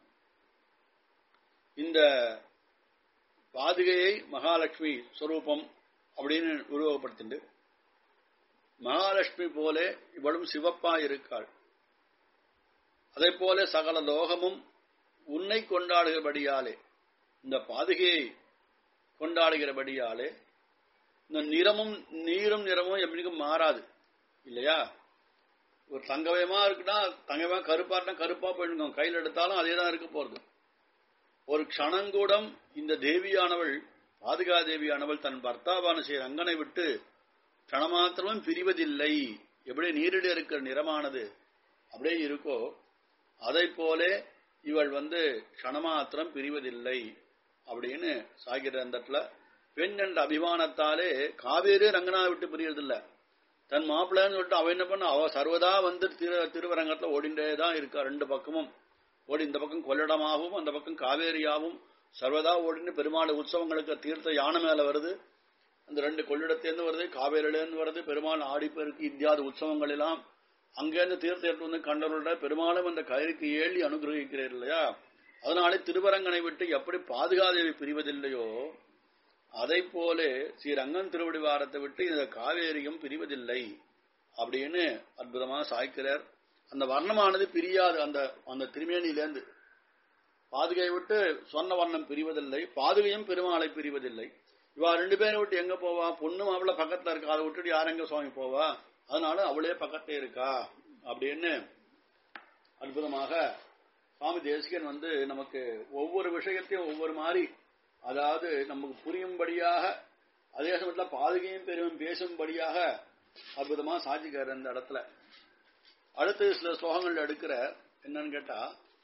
இந்த பாதுகையை மகாலட்சுமி ஸ்வரூபம் அப்படின்னு உருவகப்படுத்திண்டு மகாலட்சுமி போல இவளும் சிவப்பா இருக்காள் அதே போல சகல லோகமும் உன்னை கொண்டாடுகிறபடியாலே இந்த பாதுகையை கொண்டாடுகிறபடியாலே இந்த நிறமும் நீரும் நிறமும் எப்படிக்கும் மாறாது இல்லையா ஒரு தங்கமயமா இருக்குன்னா தங்கமயமா கருப்பா இருந்தா கருப்பா போயிடுங்க கையில் எடுத்தாலும் அதே தான் இருக்க போறது ஒரு க்ஷணங்கூடம் இந்த தேவியானவள் பாதுகா தேவியானவள் தன் பர்த்தாவான ஸ்ரீ ரங்கனை விட்டு க்ஷணமாத்திரமும் பிரிவதில்லை எப்படி நீரிட இருக்கிற நிறமானது அப்படியே இருக்கோ அதை போல இவள் வந்து க்ஷணமாத்திரம் பிரிவதில்லை அப்படின்னு சாகிற அந்த இடத்துல பெண் என்ற அபிமானத்தாலே காவேரி ரங்கனா விட்டு பிரியறதில்ல தன் மாப்பிள்ளைன்னு சொல்லிட்டு அவ என்ன பண்ண அவ சர்வதா வந்து திரு திருவரங்கத்துல ஓடிண்டே தான் இருக்கா ரெண்டு பக்கமும் ஓடி இந்த பக்கம் கொள்ளிடமாகவும் அந்த பக்கம் காவேரியாகவும் சர்வதா ஓடின்னு பெருமாள் உற்சவங்களுக்கு தீர்த்த யானை மேல வருது அந்த ரெண்டு கொள்ளிடத்திலிருந்து வருது காவேரியிலேருந்து வருது பெருமாள் ஆடிப்பெருக்கு இத்தியாதி உற்சவங்கள் எல்லாம் அங்கேருந்து தீர்த்த எடுத்து வந்து கண்டவர்கள பெருமாளும் அந்த கயிறுக்கு ஏழி அனுகிரகிக்கிறார் இல்லையா அதனாலே திருவரங்கனை விட்டு எப்படி பாதுகாதேவி பிரிவதில்லையோ அதை போல ஸ்ரீரங்கன் திருவடிவாரத்தை விட்டு இந்த காவேரியும் பிரிவதில்லை அப்படின்னு அற்புதமா சாய்க்கிறார் அந்த வர்ணமானது பிரியாது அந்த அந்த திருமேனியிலேருந்து பாதுகையை விட்டு சொன்ன வர்ணம் பிரிவதில்லை பாதுகையும் பெருமாளை பிரிவதில்லை இவா ரெண்டு பேரும் விட்டு எங்க போவா பொண்ணும் அவளை பக்கத்துல இருக்கா அதை விட்டுட்டு யார் எங்க சுவாமி போவா அதனால அவளே பக்கத்தே இருக்கா அப்படின்னு அற்புதமாக சுவாமி தேசிகன் வந்து நமக்கு ஒவ்வொரு விஷயத்தையும் ஒவ்வொரு மாதிரி அதாவது நமக்கு புரியும்படியாக அதே சமயத்தில் பாதுகையும் பெரும் பேசும்படியாக அற்புதமா சாட்சிக்கார் இந்த இடத்துல அடுத்து சில ஸ்லோகங்கள் எடுக்கிற என்னன்னு கேட்டா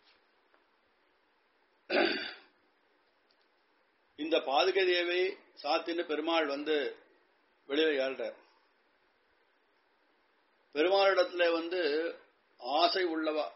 இந்த பாதுகை தேவை சாத்தின்னு பெருமாள் வந்து வெளியில ஏழ்றார் பெருமாளிடத்துல வந்து ஆசை உள்ளவா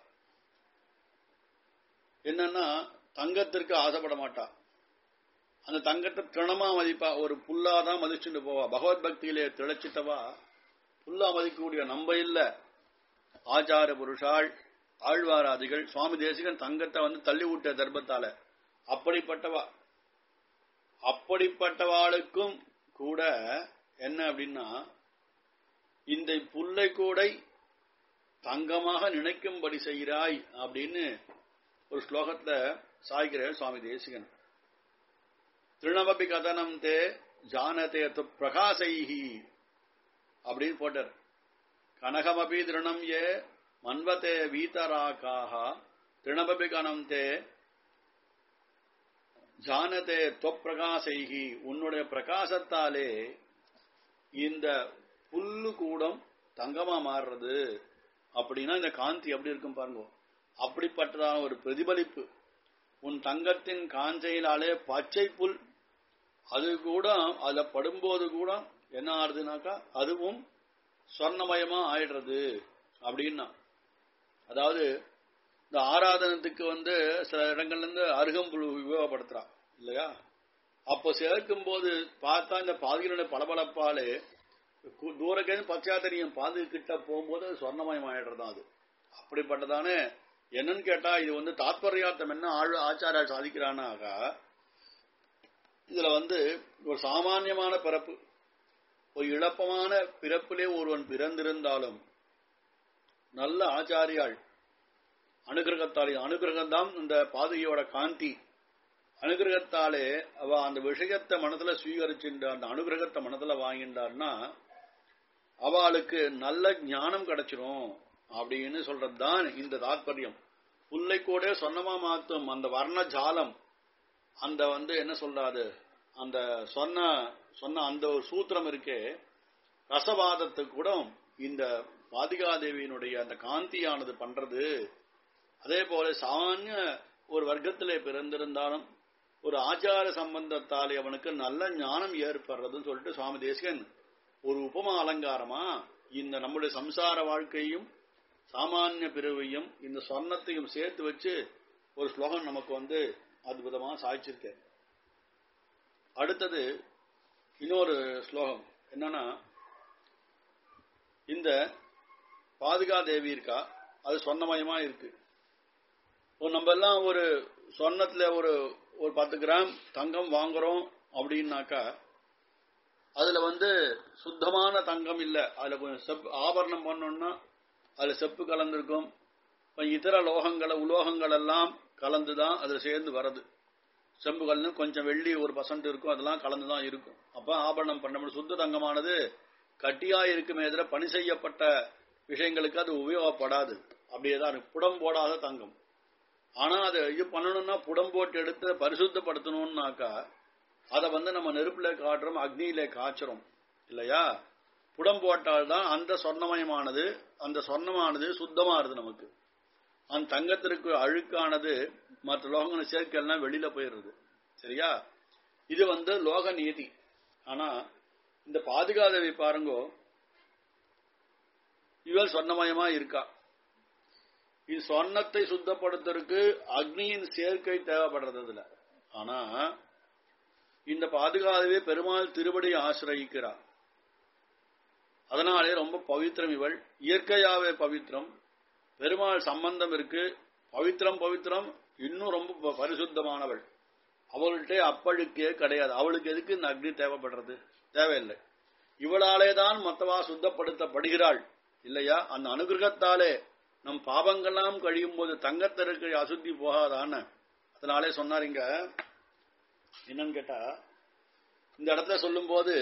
என்னன்னா தங்கத்திற்கு ஆசைப்பட மாட்டா அந்த தங்கத்தை திரணமா மதிப்பா ஒரு புல்லாதான் மதிச்சுட்டு போவா பகவத் பக்தியிலே திளைச்சிட்டவா புல்லா மதிக்கக்கூடிய நம்ப இல்ல ஆச்சார புருஷாள் ஆழ்வாராதிகள் சுவாமி தேசிகன் தங்கத்தை வந்து தள்ளி விட்ட தர்பத்தால அப்படிப்பட்டவா அப்படிப்பட்டவாளுக்கும் கூட என்ன அப்படின்னா இந்த புல்லை கூடை தங்கமாக நினைக்கும்படி செய்கிறாய் அப்படின்னு ஒரு ஸ்லோகத்துல சாய்கிறார் சுவாமி தேசிகன் திருணமபி கதனம் தே ஜானதே து பிரகாசைஹி அப்படின்னு போட்டார் கனகமபி திருணம் ஏ மன்வத்தே வீதராக்காக திருணபபி கணம் தே ஜானதே தொப்பிரகாசைகி உன்னுடைய பிரகாசத்தாலே இந்த புல்லு கூடம் தங்கமா மாறுறது அப்படின்னா இந்த காந்தி எப்படி இருக்கும் பாருங்க அப்படிப்பட்டதான ஒரு பிரதிபலிப்பு உன் தங்கத்தின் காஞ்சையினாலே பச்சை புல் அது கூட அதுல படும்போது கூட என்ன ஆறுதுனாக்கா அதுவும் சொர்ணமயமா ஆயிடுறது அப்படின்னா அதாவது இந்த ஆராதனத்துக்கு வந்து சில இடங்கள்ல இருந்து அருகம்புல் உபயோகப்படுத்துறான் இல்லையா அப்போ சேர்க்கும் போது பார்த்தா இந்த பாதிகளுடைய பளபளப்பாலே தூரக்கே பச்சையா தெரியும் பாது கிட்ட போகும்போது அது சொர்ணமயம் ஆயிடுறதான் அது அப்படிப்பட்டதானே என்னன்னு கேட்டா இது வந்து தாத்பரியார்த்தம் என்ன ஆழ் ஆச்சாரியா சாதிக்கிறானாக்கா இதுல வந்து ஒரு சாமானியமான பிறப்பு ஒரு இழப்பமான பிறப்பிலே ஒருவன் பிறந்திருந்தாலும் நல்ல ஆச்சாரியாள் அனுகிரகத்தாலே அனுகிரகம் தான் இந்த பாதுகையோட காந்தி அனுகிரகத்தாலே அவ அந்த விஷயத்தை மனதுல ஸ்வீகரிச்சுட்ட அந்த அனுகிரகத்தை மனதுல வாங்கிட்டார்னா அவளுக்கு நல்ல ஞானம் கிடைச்சிரும் அப்படின்னு சொல்றதுதான் இந்த தாற்பயம் புல்லை கூட சொன்னமா மாத்தும் அந்த வர்ண ஜாலம் அந்த வந்து என்ன சொல்றாது அந்த சொன்ன சொன்ன அந்த ஒரு சூத்திரம் இருக்கே ரசவாதத்துக்கு கூட இந்த பாதிகாதேவியினுடைய அந்த காந்தியானது பண்றது அதே போல சாமானிய ஒரு வர்க்கத்திலே பிறந்திருந்தாலும் ஒரு ஆச்சார சம்பந்தத்தாலே அவனுக்கு நல்ல ஞானம் ஏற்படுறதுன்னு சொல்லிட்டு சுவாமி தேசிகன் ஒரு உபமா அலங்காரமா இந்த நம்முடைய சம்சார வாழ்க்கையும் சாமானிய பிரிவையும் இந்த சொர்ணத்தையும் சேர்த்து வச்சு ஒரு ஸ்லோகம் நமக்கு வந்து அற்புதமா சாய்ச்சிருக்கேன் அடுத்தது இன்னொரு ஸ்லோகம் என்னன்னா இந்த பாதுகா தேவி இருக்கா அது சொன்னமயமா இருக்கு நம்ம எல்லாம் ஒரு சொன்னத்துல ஒரு ஒரு பத்து கிராம் தங்கம் வாங்குறோம் அப்படின்னாக்கா அதுல வந்து சுத்தமான தங்கம் இல்ல அதுல செப் ஆபரணம் பண்ணோம்னா அதுல செப்பு கலந்திருக்கும் இதர லோகங்களை உலோகங்கள் எல்லாம் கலந்துதான் அதுல சேர்ந்து வருது செம்பு கலந்து கொஞ்சம் வெள்ளி ஒரு பர்சன்ட் இருக்கும் அதெல்லாம் கலந்துதான் இருக்கும் அப்ப ஆபரணம் பண்ண சுத்த தங்கமானது கட்டியா இருக்குமே எதிர பணி செய்யப்பட்ட விஷயங்களுக்கு அது உபயோகப்படாது அப்படியேதான் புடம் போடாத தங்கம் ஆனா அதை இது பண்ணணும்னா புடம் போட்டு எடுத்து பரிசுத்தப்படுத்தணும்னாக்கா அதை வந்து நம்ம நெருப்புல காட்டுறோம் அக்னியில காய்ச்சறோம் இல்லையா புடம் போட்டால்தான் அந்த சொர்ணமயமானது அந்த சொர்ணமானது சுத்தமாறுது நமக்கு அந்த தங்கத்திற்கு அழுக்கானது மற்ற லோகங்களை சேர்க்கலாம் வெளியில போயிடுறது சரியா இது வந்து லோக நீதி ஆனா இந்த பாதுகாதவி பாருங்கோ இவள் சொர்ணமயமா இருக்கா இது சொர்ணத்தை சுத்தப்படுத்துறதுக்கு அக்னியின் சேர்க்கை தேவைப்படுறது இதுல ஆனா இந்த பாதுகாதவே பெருமாள் திருவடியை ஆசிரயிக்கிறார் அதனாலே ரொம்ப பவித்திரம் இவள் இயற்கையாவே பவித்திரம் பெருமாள் சம்பந்தம் இருக்கு பவித்திரம் பவித்திரம் இன்னும் ரொம்ப பரிசுத்தமானவள் அவள்கிட்ட அப்பழுக்கே கிடையாது அவளுக்கு எதுக்கு இந்த அக்னி தேவைப்படுறது தேவையில்லை இவளாலே தான் மத்தவா சுத்தப்படுத்தப்படுகிறாள் இல்லையா அந்த அனுகிரகத்தாலே நம் பாவங்கள்லாம் கழியும் போது தங்கத்திற்கு அசுத்தி போகாதான அதனாலே சொன்னாருங்க என்னன்னு கேட்டா இந்த இடத்துல சொல்லும் போது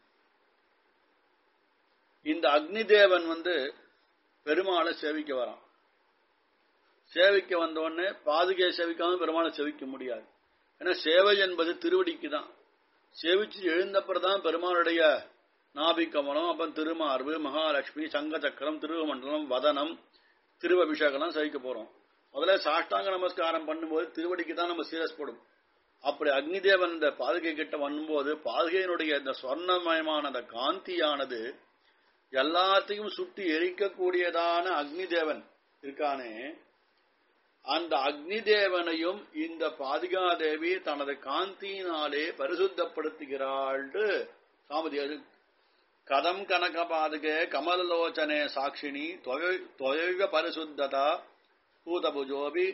இந்த அக்னி தேவன் வந்து பெருமாளை சேவிக்க வரான் சேவிக்க வந்தோடனே பாதுகை சேவிக்காம பெருமாளை சேவிக்க முடியாது ஏன்னா சேவை என்பது திருவடிக்கு தான் சேவிச்சு எழுந்தப்பறம் தான் பெருமாளுடைய நாபிக்கமலம் அப்புறம் திருமார்பு மகாலட்சுமி சங்க சக்கரம் திருவமண்டலம் வதனம் திருவபிஷேகம் சேவிக்க போறோம் முதல்ல சாஷ்டாங்க நமஸ்காரம் பண்ணும்போது திருவடிக்கு தான் நம்ம சீரஸ் போடும் அப்படி அக்னி தேவன் இந்த பாதுகை கிட்ட வரும்போது பாதுகையினுடைய இந்த சொர்ணமயமான அந்த காந்தியானது எல்லாத்தையும் சுட்டி எரிக்கக்கூடியதான அக்னி தேவன் இருக்கானே அந்த அக்னி தேவனையும் இந்த பாதுகாதேவி தனது காந்தியினாலே பரிசுத்தப்படுத்துகிறாள் சாமதி கதம் கனக பாதுகே கமலலோச்சனே சாட்சினி தொயக பரிசுத்ததா பூதபுஜோபி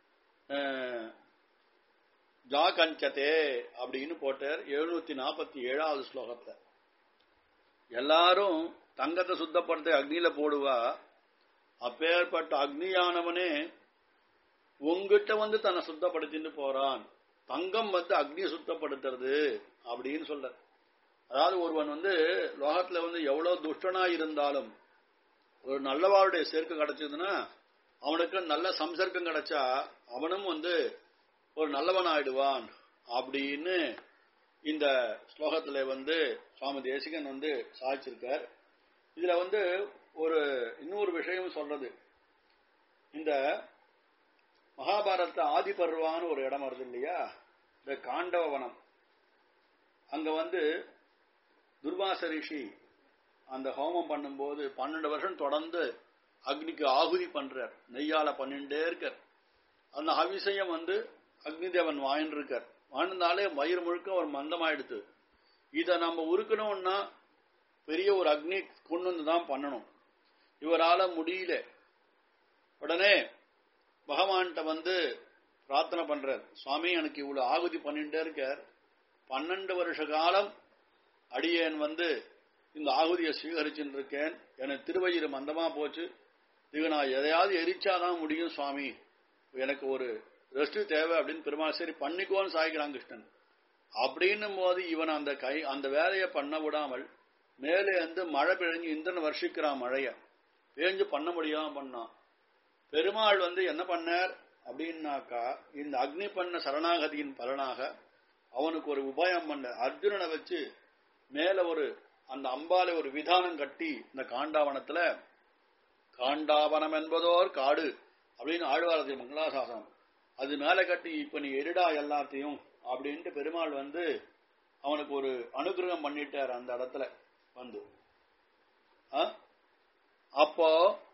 ஜாகஞ்சதே அப்படின்னு போட்டார் எழுநூத்தி நாற்பத்தி ஏழாவது ஸ்லோகத்துல எல்லாரும் தங்கத்தை சுத்தப்படுத்த அக்னியில போடுவா அப்பேற்பட்ட அக்னியானவனே உங்ககிட்ட வந்து தன்னை சுத்தப்படுத்திட்டு போறான் தங்கம் வந்து அக்னியை சுத்தப்படுத்துறது அப்படின்னு சொல்ற அதாவது ஒருவன் வந்து லோகத்துல வந்து எவ்வளவு துஷ்டனா இருந்தாலும் ஒரு நல்லவாளுடைய சேர்க்கை கிடைச்சதுன்னா அவனுக்கு நல்ல சம்சர்க்கம் கிடைச்சா அவனும் வந்து ஒரு நல்லவன் ஆயிடுவான் அப்படின்னு இந்த ஸ்லோகத்துல வந்து சுவாமி தேசிகன் வந்து சாதிச்சிருக்கார் இதுல வந்து ஒரு இன்னொரு விஷயம் சொல்றது இந்த மகாபாரத ஆதிபர்வான்னு ஒரு இடம் வருது இல்லையா இந்த காண்டவ வனம் அங்க வந்து துர்வாச ரிஷி அந்த ஹோமம் பண்ணும்போது பன்னெண்டு வருஷம் தொடர்ந்து அக்னிக்கு ஆகுதி பண்றார் நெய்யால பண்ணிட்டே இருக்கார் அந்த அபிஷேகம் வந்து அக்னி தேவன் வாங்கிட்டு இருக்கார் வாழ்ந்தாலே வயிறு முழுக்க ஒரு மந்தமாயிடுது இதை நம்ம உருக்கணும்னா பெரிய ஒரு அக்னி கொண்டு வந்து தான் பண்ணணும் இவரால முடியல உடனே பகவான்கிட்ட வந்து பிரார்த்தனை பண்றார் சுவாமி எனக்கு இவ்வளவு ஆகுதி பண்ணிட்டே இருக்கார் பன்னெண்டு வருஷ காலம் அடியேன் வந்து இந்த ஆகுதியை ஸ்வீகரிச்சுட்டு இருக்கேன் எனக்கு திருவயிறு மந்தமா போச்சு இது நான் எதையாவது எரிச்சாதான் முடியும் சுவாமி எனக்கு ஒரு ரெஸ்ட் தேவை அப்படின்னு பெருமாள் சரி பண்ணிக்கோன்னு சாய்க்கிறான் கிருஷ்ணன் அப்படின்னும் போது இவன் அந்த கை அந்த வேலையை பண்ண விடாமல் மேலே வந்து மழை பெஞ்சு இந்திரன் வருஷிக்கிறான் மழைய பேஞ்சு பண்ண முடியாம பண்ணான் பெருமாள் வந்து என்ன பண்ணார் அப்படின்னாக்கா இந்த அக்னி பண்ண சரணாகதியின் பலனாக அவனுக்கு ஒரு உபாயம் பண்ண அர்ஜுனனை வச்சு மேல ஒரு அந்த அம்பால ஒரு விதானம் கட்டி இந்த காண்டாவனத்துல காண்டாவனம் என்பதோர் காடு அப்படின்னு ஆழ்வாரதி மங்களாசாசனம் அது மேல கட்டி இப்ப நீ எரிடா எல்லாத்தையும் அப்படின்ட்டு பெருமாள் வந்து அவனுக்கு ஒரு அனுகிரகம் பண்ணிட்டார் அந்த இடத்துல வந்து அப்போ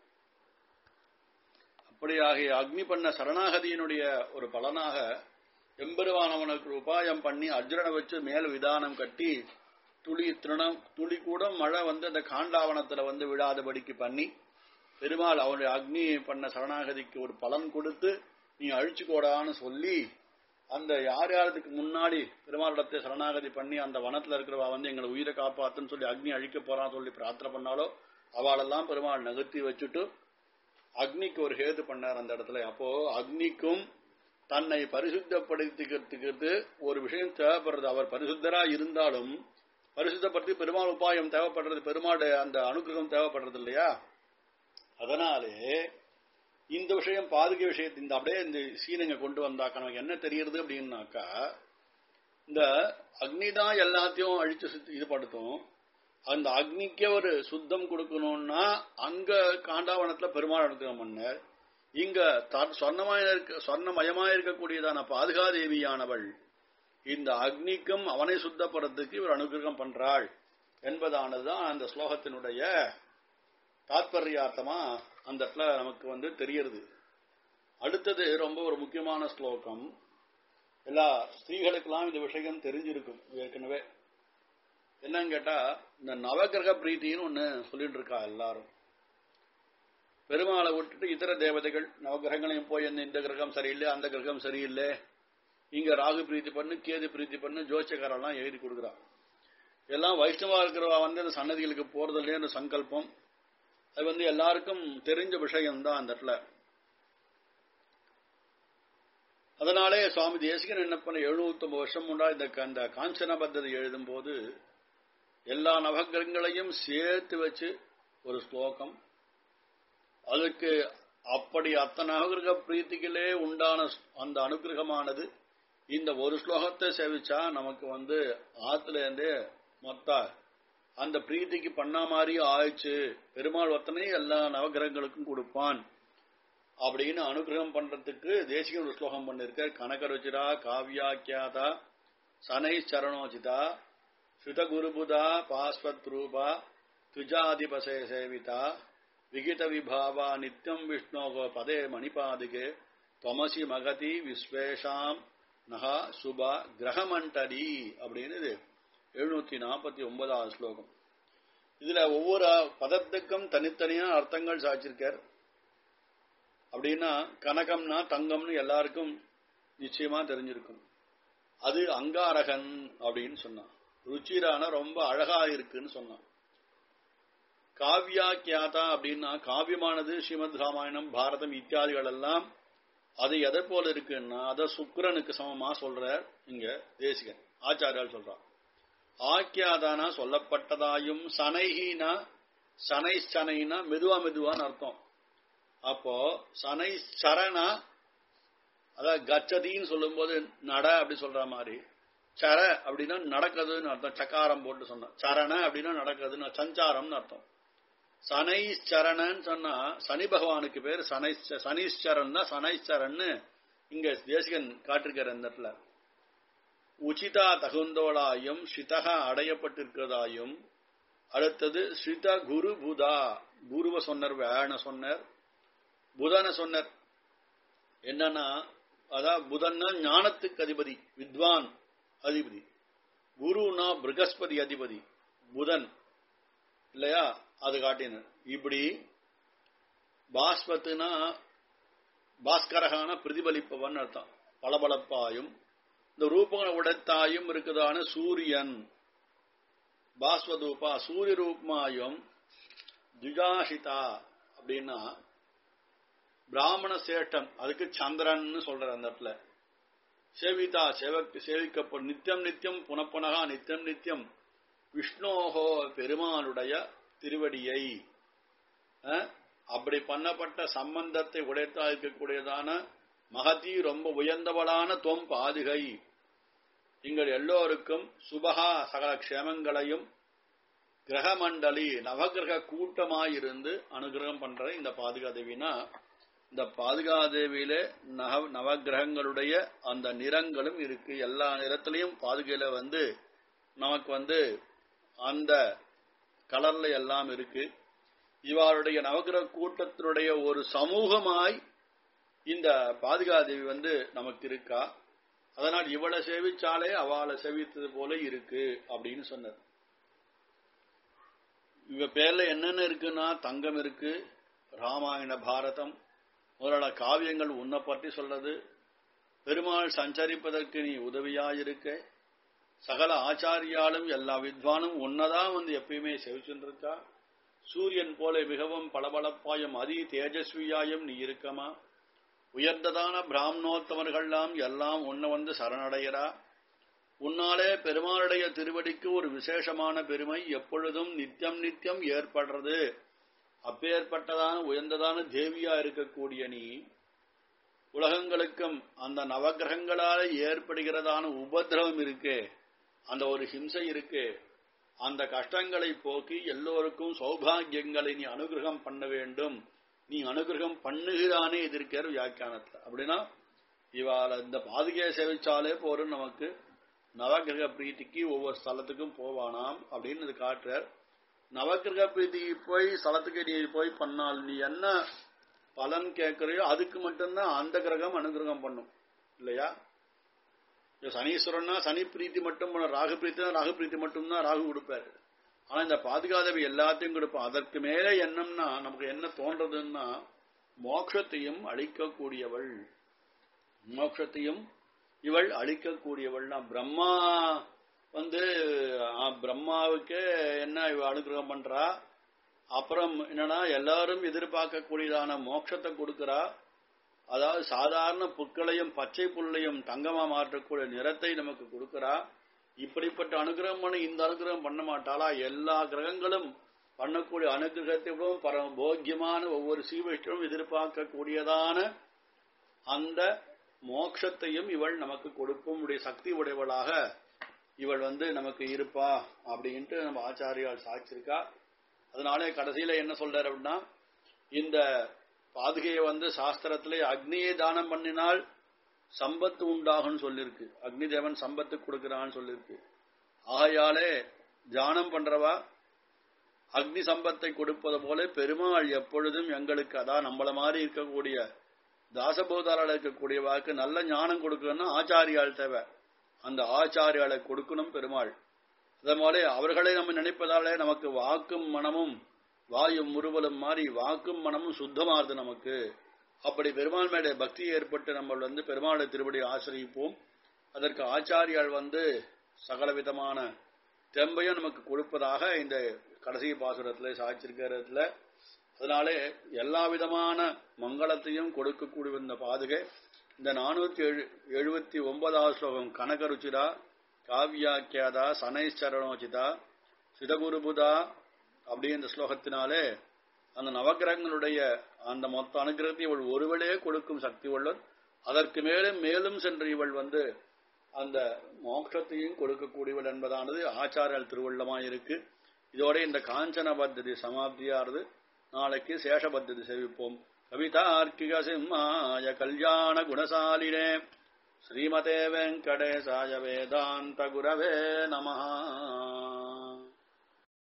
அப்படியாகிய அக்னி பண்ண சரணாகதியினுடைய ஒரு பலனாக எம்பெருவான் அவனுக்கு உபாயம் பண்ணி அர்ஜுனனை வச்சு மேல் விதானம் கட்டி துளி திருணம் துளி கூட மழை வந்து அந்த காண்டாவனத்துல வந்து விடாதபடிக்கு பண்ணி பெருமாள் அவனுடைய அக்னி பண்ண சரணாகதிக்கு ஒரு பலன் கொடுத்து நீ அழிச்சுக்கோடான்னு சொல்லி அந்த யார் யாருக்கு முன்னாடி பெருமாளிடத்தை சரணாகதி பண்ணி அந்த வனத்துல இருக்கிறவா வந்து எங்களை உயிரை காப்பாத்துன்னு சொல்லி அக்னி அழிக்க போறான்னு சொல்லி பிரார்த்தனை பண்ணாலோ அவளெல்லாம் பெருமாள் நகர்த்தி வச்சுட்டு அக்னிக்கு ஒரு ஹேது பண்ணார் அந்த இடத்துல அப்போ அக்னிக்கும் தன்னை பரிசுத்தப்படுத்திக்கிறதுக்கு ஒரு விஷயம் தேவைப்படுறது அவர் பரிசுத்தரா இருந்தாலும் பரிசுத்தப்படுத்தி பெருமாள் உபாயம் தேவைப்படுறது பெருமாள் அந்த அனுகிரகம் தேவைப்படுறது இல்லையா அதனாலே இந்த விஷயம் பாதுகை விஷயத்தை இந்த அப்படியே இந்த சீனங்க கொண்டு வந்தாக்க நமக்கு என்ன தெரியுது அப்படின்னாக்கா இந்த அக்னி தான் எல்லாத்தையும் அழிச்சு சுத்தி இது படுத்தும் அந்த அக்னிக்கே ஒரு சுத்தம் கொடுக்கணும்னா அங்க காண்டாவனத்துல பெருமாள் அனுகிரகம் பண்ணார் இங்க சொர்ணமய இருக்க சொர்ணமயமா இருக்கக்கூடியதான பாதுகாதேவியானவள் இந்த அக்னிக்கும் அவனை சுத்தப்படுறதுக்கு இவர் அனுகிரகம் பண்றாள் என்பதானதுதான் அந்த ஸ்லோகத்தினுடைய தாத்பரியார்த்தமா அந்த இடத்துல நமக்கு வந்து தெரியறது அடுத்தது ரொம்ப ஒரு முக்கியமான ஸ்லோகம் எல்லா ஸ்திரீகளுக்கெல்லாம் இந்த விஷயம் தெரிஞ்சிருக்கும் ஏற்கனவே என்னன்னு கேட்டா இந்த நவகிரக பிரீத்தின்னு ஒண்ணு சொல்லிட்டு இருக்கா எல்லாரும் பெருமாளை விட்டுட்டு இதர தேவதைகள் நவகிரகங்களையும் போய் இந்த கிரகம் சரியில்லை அந்த கிரகம் சரியில்லை இங்க ராகு பிரீத்தி பண்ணு கேது பிரீத்தி பண்ணு ஜோசியக்காரெல்லாம் எழுதி கொடுக்குறா எல்லாம் வைஷ்ணவா இருக்கிறவா வந்து அந்த சன்னதிகளுக்கு போறதில்லைன்னு சங்கல்பம் அது வந்து எல்லாருக்கும் தெரிஞ்ச விஷயம்தான் அந்த இடத்துல அதனாலே சுவாமி தேசிகன் என்ன பண்ண எழுநூத்தி ஒன்பது வருஷம் முன்னா இந்த அந்த காஞ்சன பத்ததி எழுதும் போது எல்லா நவகிரகங்களையும் சேர்த்து வச்சு ஒரு ஸ்லோகம் அதுக்கு அப்படி அத்தனை நவகிரக பிரீத்திகளே உண்டான அந்த அனுகிரகமானது இந்த ஒரு ஸ்லோகத்தை சேவிச்சா நமக்கு வந்து ஆத்துல இருந்தே மொத்த அந்த பிரீத்திக்கு பண்ண மாதிரி ஆயிடுச்சு பெருமாள் ஒத்தனை எல்லா நவகிரகங்களுக்கும் கொடுப்பான் அப்படின்னு அனுகிரகம் பண்றதுக்கு தேசிக ஒரு ஸ்லோகம் பண்ணிருக்கார் கனகருச்சிரா காவியாக்கியாதா சனை சரணோஜிதா ஸ்ருதகுருபுதா பாஸ்வத் ரூபா துஜாதிபசே சேவிதா விகித விபாவா நித்யம் விஷ்ணோகோ பதே மணிபாதிகே தொமசி மகதி விஸ்வேஷாம் நகா சுபா கிரகமண்டடி அப்படின்னு இது எழுநூத்தி நாற்பத்தி ஒன்பதாவது ஸ்லோகம் இதுல ஒவ்வொரு பதத்துக்கும் தனித்தனியா அர்த்தங்கள் சாச்சிருக்கார் அப்படின்னா கனகம்னா தங்கம்னு எல்லாருக்கும் நிச்சயமா தெரிஞ்சிருக்கும் அது அங்காரகன் அப்படின்னு சொன்னான் ருச்சிரான ரொம்ப அழகா இருக்குன்னு சொன்னான் காவியாக்கியாதா அப்படின்னா காவியமானது ஸ்ரீமத் ராமாயணம் பாரதம் இத்தியாதிகள் எல்லாம் அது எதை போல இருக்குன்னா அதை சுக்கரனுக்கு சமமா சொல்றார் இங்க தேசிகன் ஆச்சாரியால் சொல்றான் ஆக்கியாதானா சொல்லப்பட்டதாயும் சனைஹீனா சனை சனைனா மெதுவா மெதுவான்னு அர்த்தம் அப்போ சனை சரணா அதான் கச்சதின்னு சொல்லும்போது நட அப்படி சொல்ற மாதிரி சர அப்படின்னா நடக்குதுன்னு அர்த்தம் சக்காரம் போட்டு சொன்னோம் சரண அப்படின்னா நடக்குதுன்னு சஞ்சாரம்னு அர்த்தம் சனைச்சரணன்னு சொன்னா சனி பகவானுக்கு பேர் சனை சனீஸ்வரன் தான் சனைச்சரன்னு இங்க தேசிகன் காட்டிருக்கிற இந்த இடத்துல உச்சிதா தகுந்தோளாயும் ஸ்ரிதகா அடையப்பட்டிருக்கிறதாயும் அடுத்தது ஸ்ரித குரு புதா குருவ சொன்னார் வேண சொன்னார் புதன சொன்னார் என்னன்னா அதான் புதன்னா ஞானத்துக்கு அதிபதி வித்வான் அதிபதி குருனா பிருகஸ்பதி அதிபதி புதன் இல்லையா அது காட்டினர் இப்படி பாஸ்வத்துனா பாஸ்கரகான பிரதிபலிப்பவன் அர்த்தம் பளபளப்பாயும் இந்த ரூபங்களை உடைத்தாயும் இருக்குதான சூரியன் பாஸ்வதூபா சூரிய ரூபமாயும் திகாஷிதா அப்படின்னா பிராமண சேட்டன் அதுக்கு சந்திரன் சொல்ற அந்த இடத்துல சேவிதா சேவக்கு சேவிக்கப்படும் நித்தியம் நித்தியம் புனப்புனகா நித்தியம் நித்தியம் விஷ்ணோகோ பெருமானுடைய திருவடியை அப்படி பண்ணப்பட்ட சம்பந்தத்தை உடைத்தா இருக்கக்கூடியதான மகதி ரொம்ப உயர்ந்தவளான தொம் பாதுகை எங்கள் எல்லோருக்கும் சுபகா சகல க்ஷேமங்களையும் கிரகமண்டலி நவகிரக கூட்டமாயிருந்து அனுகிரகம் பண்ற இந்த பாதுகாதேவினா இந்த பாதுகாதேவியில நவ நவகிரகங்களுடைய அந்த நிறங்களும் இருக்கு எல்லா நிறத்திலையும் பாதுகையில வந்து நமக்கு வந்து அந்த கலர்ல எல்லாம் இருக்கு இவருடைய நவகிரக கூட்டத்தினுடைய ஒரு சமூகமாய் இந்த பாதுகாதேவி வந்து நமக்கு இருக்கா அதனால் இவளை சேவிச்சாலே அவளை சேவித்தது போல இருக்கு அப்படின்னு சொன்னது இவ பேர்ல என்னென்ன இருக்குன்னா தங்கம் இருக்கு ராமாயண பாரதம் முதலான காவியங்கள் உன்னை பற்றி சொல்றது பெருமாள் சஞ்சரிப்பதற்கு நீ உதவியாயிருக்க சகல ஆச்சாரியாலும் எல்லா வித்வானும் உன்னதான் வந்து எப்பயுமே செவிச்சுருக்கா சூரியன் போல மிகவும் பளபளப்பாயும் அதி தேஜஸ்வியாயும் நீ இருக்கமா உயர்ந்ததான பிராமணோத்தமர்கள்லாம் எல்லாம் உன்னை வந்து சரணடைகிறா உன்னாலே பெருமாளுடைய திருவடிக்கு ஒரு விசேஷமான பெருமை எப்பொழுதும் நித்தியம் நித்தியம் ஏற்படுறது அப்பேற்பட்டதான உயர்ந்ததான தேவியா இருக்கக்கூடிய நீ உலகங்களுக்கும் அந்த நவகிரகங்களால ஏற்படுகிறதான உபதிரவம் இருக்கே அந்த ஒரு ஹிம்சை இருக்கு அந்த கஷ்டங்களை போக்கி எல்லோருக்கும் சௌபாகியங்களை நீ அனுகிரகம் பண்ண வேண்டும் நீ அனுகிரகம் பண்ணுகிறானே எதிர்க்கிற வியாக்கியானத்துல அப்படின்னா இவாள இந்த பாதுகையை சேவிச்சாலே போறோம் நமக்கு நவகிரக பிரீத்திக்கு ஒவ்வொரு ஸ்தலத்துக்கும் போவானாம் அப்படின்னு இது காட்டுறார் நவகிரக பிரீத்திக்கு போய் ஸ்தலத்துக்கு நீ போய் பண்ணால் நீ என்ன பலன் கேட்கறையோ அதுக்கு மட்டும்தான் அந்த கிரகம் அனுகிரகம் பண்ணும் இல்லையா சனீஸ்வரன்னா சனி பிரீத்தி மட்டும் ராகு பிரீத்தி ராகு பிரீத்தி மட்டும்தான் ராகு கொடுப்பாரு ஆனா இந்த பாதுகாதவி எல்லாத்தையும் கொடுப்போம் அதற்கு மேலே என்னம்னா நமக்கு என்ன தோன்றதுன்னா மோட்சத்தையும் அழிக்கக்கூடியவள் மோட்சத்தையும் இவள் அழிக்கக்கூடியவள்னா பிரம்மா வந்து பிரம்மாவுக்கு என்ன இவ அனுகிரகம் பண்றா அப்புறம் என்னன்னா எல்லாரும் எதிர்பார்க்கக்கூடியதான மோட்சத்தை கொடுக்கிறா அதாவது சாதாரண புற்களையும் பச்சை புல்லையும் தங்கமா மாற்றக்கூடிய நிறத்தை நமக்கு கொடுக்கிறா இப்படிப்பட்ட அனுகிரகம் பண்ண இந்த அனுகிரகம் பண்ண மாட்டாளா எல்லா கிரகங்களும் பண்ணக்கூடிய அனுகிரகத்தை விடவும் பரம போக்கியமான ஒவ்வொரு சீவைஷ்டும் எதிர்பார்க்கக்கூடியதான அந்த மோட்சத்தையும் இவள் நமக்கு கொடுக்கும் உடைய சக்தி உடையவளாக இவள் வந்து நமக்கு இருப்பா அப்படின்ட்டு நம்ம ஆச்சாரியால் சாட்சிருக்கா அதனாலே கடைசியில என்ன சொல்றாரு அப்படின்னா இந்த பாதுகையை வந்து சாஸ்திரத்திலே அக்னியை தானம் பண்ணினால் சம்பத்து உண்டாகும் சொல்லிருக்கு அக்னி தேவன் சம்பத்து கொடுக்கிறான்னு சொல்லிருக்கு ஆகையாலே தியானம் பண்றவா அக்னி சம்பத்தை கொடுப்பது போல பெருமாள் எப்பொழுதும் எங்களுக்கு அதான் நம்மள மாதிரி இருக்கக்கூடிய தாசபோதாரால் இருக்கக்கூடியவாக்கு நல்ல ஞானம் கொடுக்கணும்னா ஆச்சாரியால் தேவை அந்த ஆச்சாரியாலை கொடுக்கணும் பெருமாள் அதே போல அவர்களை நம்ம நினைப்பதாலே நமக்கு வாக்கும் மனமும் வாயும் முறுவலும் மாறி வாக்கும் மனமும் சுத்தமாறுது நமக்கு அப்படி பெருமாள் மேலே பக்தி ஏற்பட்டு நம்ம வந்து பெருமாளை திருப்படி ஆசிரியிப்போம் அதற்கு ஆச்சாரியால் வந்து சகல விதமான தெம்பையும் நமக்கு கொடுப்பதாக இந்த கடைசி பாசுரத்துல சாய்ச்சிருக்கிறதுல அதனாலே எல்லா விதமான மங்களத்தையும் கொடுக்கக்கூடிய இந்த பாதுகை இந்த நானூத்தி எழு எழுபத்தி ஒன்பதாவது ஸ்லோகம் கனகருச்சிரா காவியாக்கியாதா சனைச்சரணோச்சிதா சிதகுருபுதா அப்படி இந்த ஸ்லோகத்தினாலே அந்த நவகிரகங்களுடைய அந்த மொத்த அனுகிரகத்தை இவள் ஒருவளே கொடுக்கும் சக்தி உள்ளவர் அதற்கு மேலும் மேலும் சென்று இவள் வந்து அந்த மோட்சத்தையும் கொடுக்கக்கூடியவள் என்பதானது ஆச்சாரியல் திருவள்ளமாயிருக்கு இதோட இந்த காஞ்சன பத்ததி சமாப்தியானது நாளைக்கு சேஷ பத்ததி சேவிப்போம் கவிதார்க்கிக சிம்மாய கல்யாண குணசாலினே ஸ்ரீமதே வெங்கடேசாய வேதாந்த குரவே நமஹா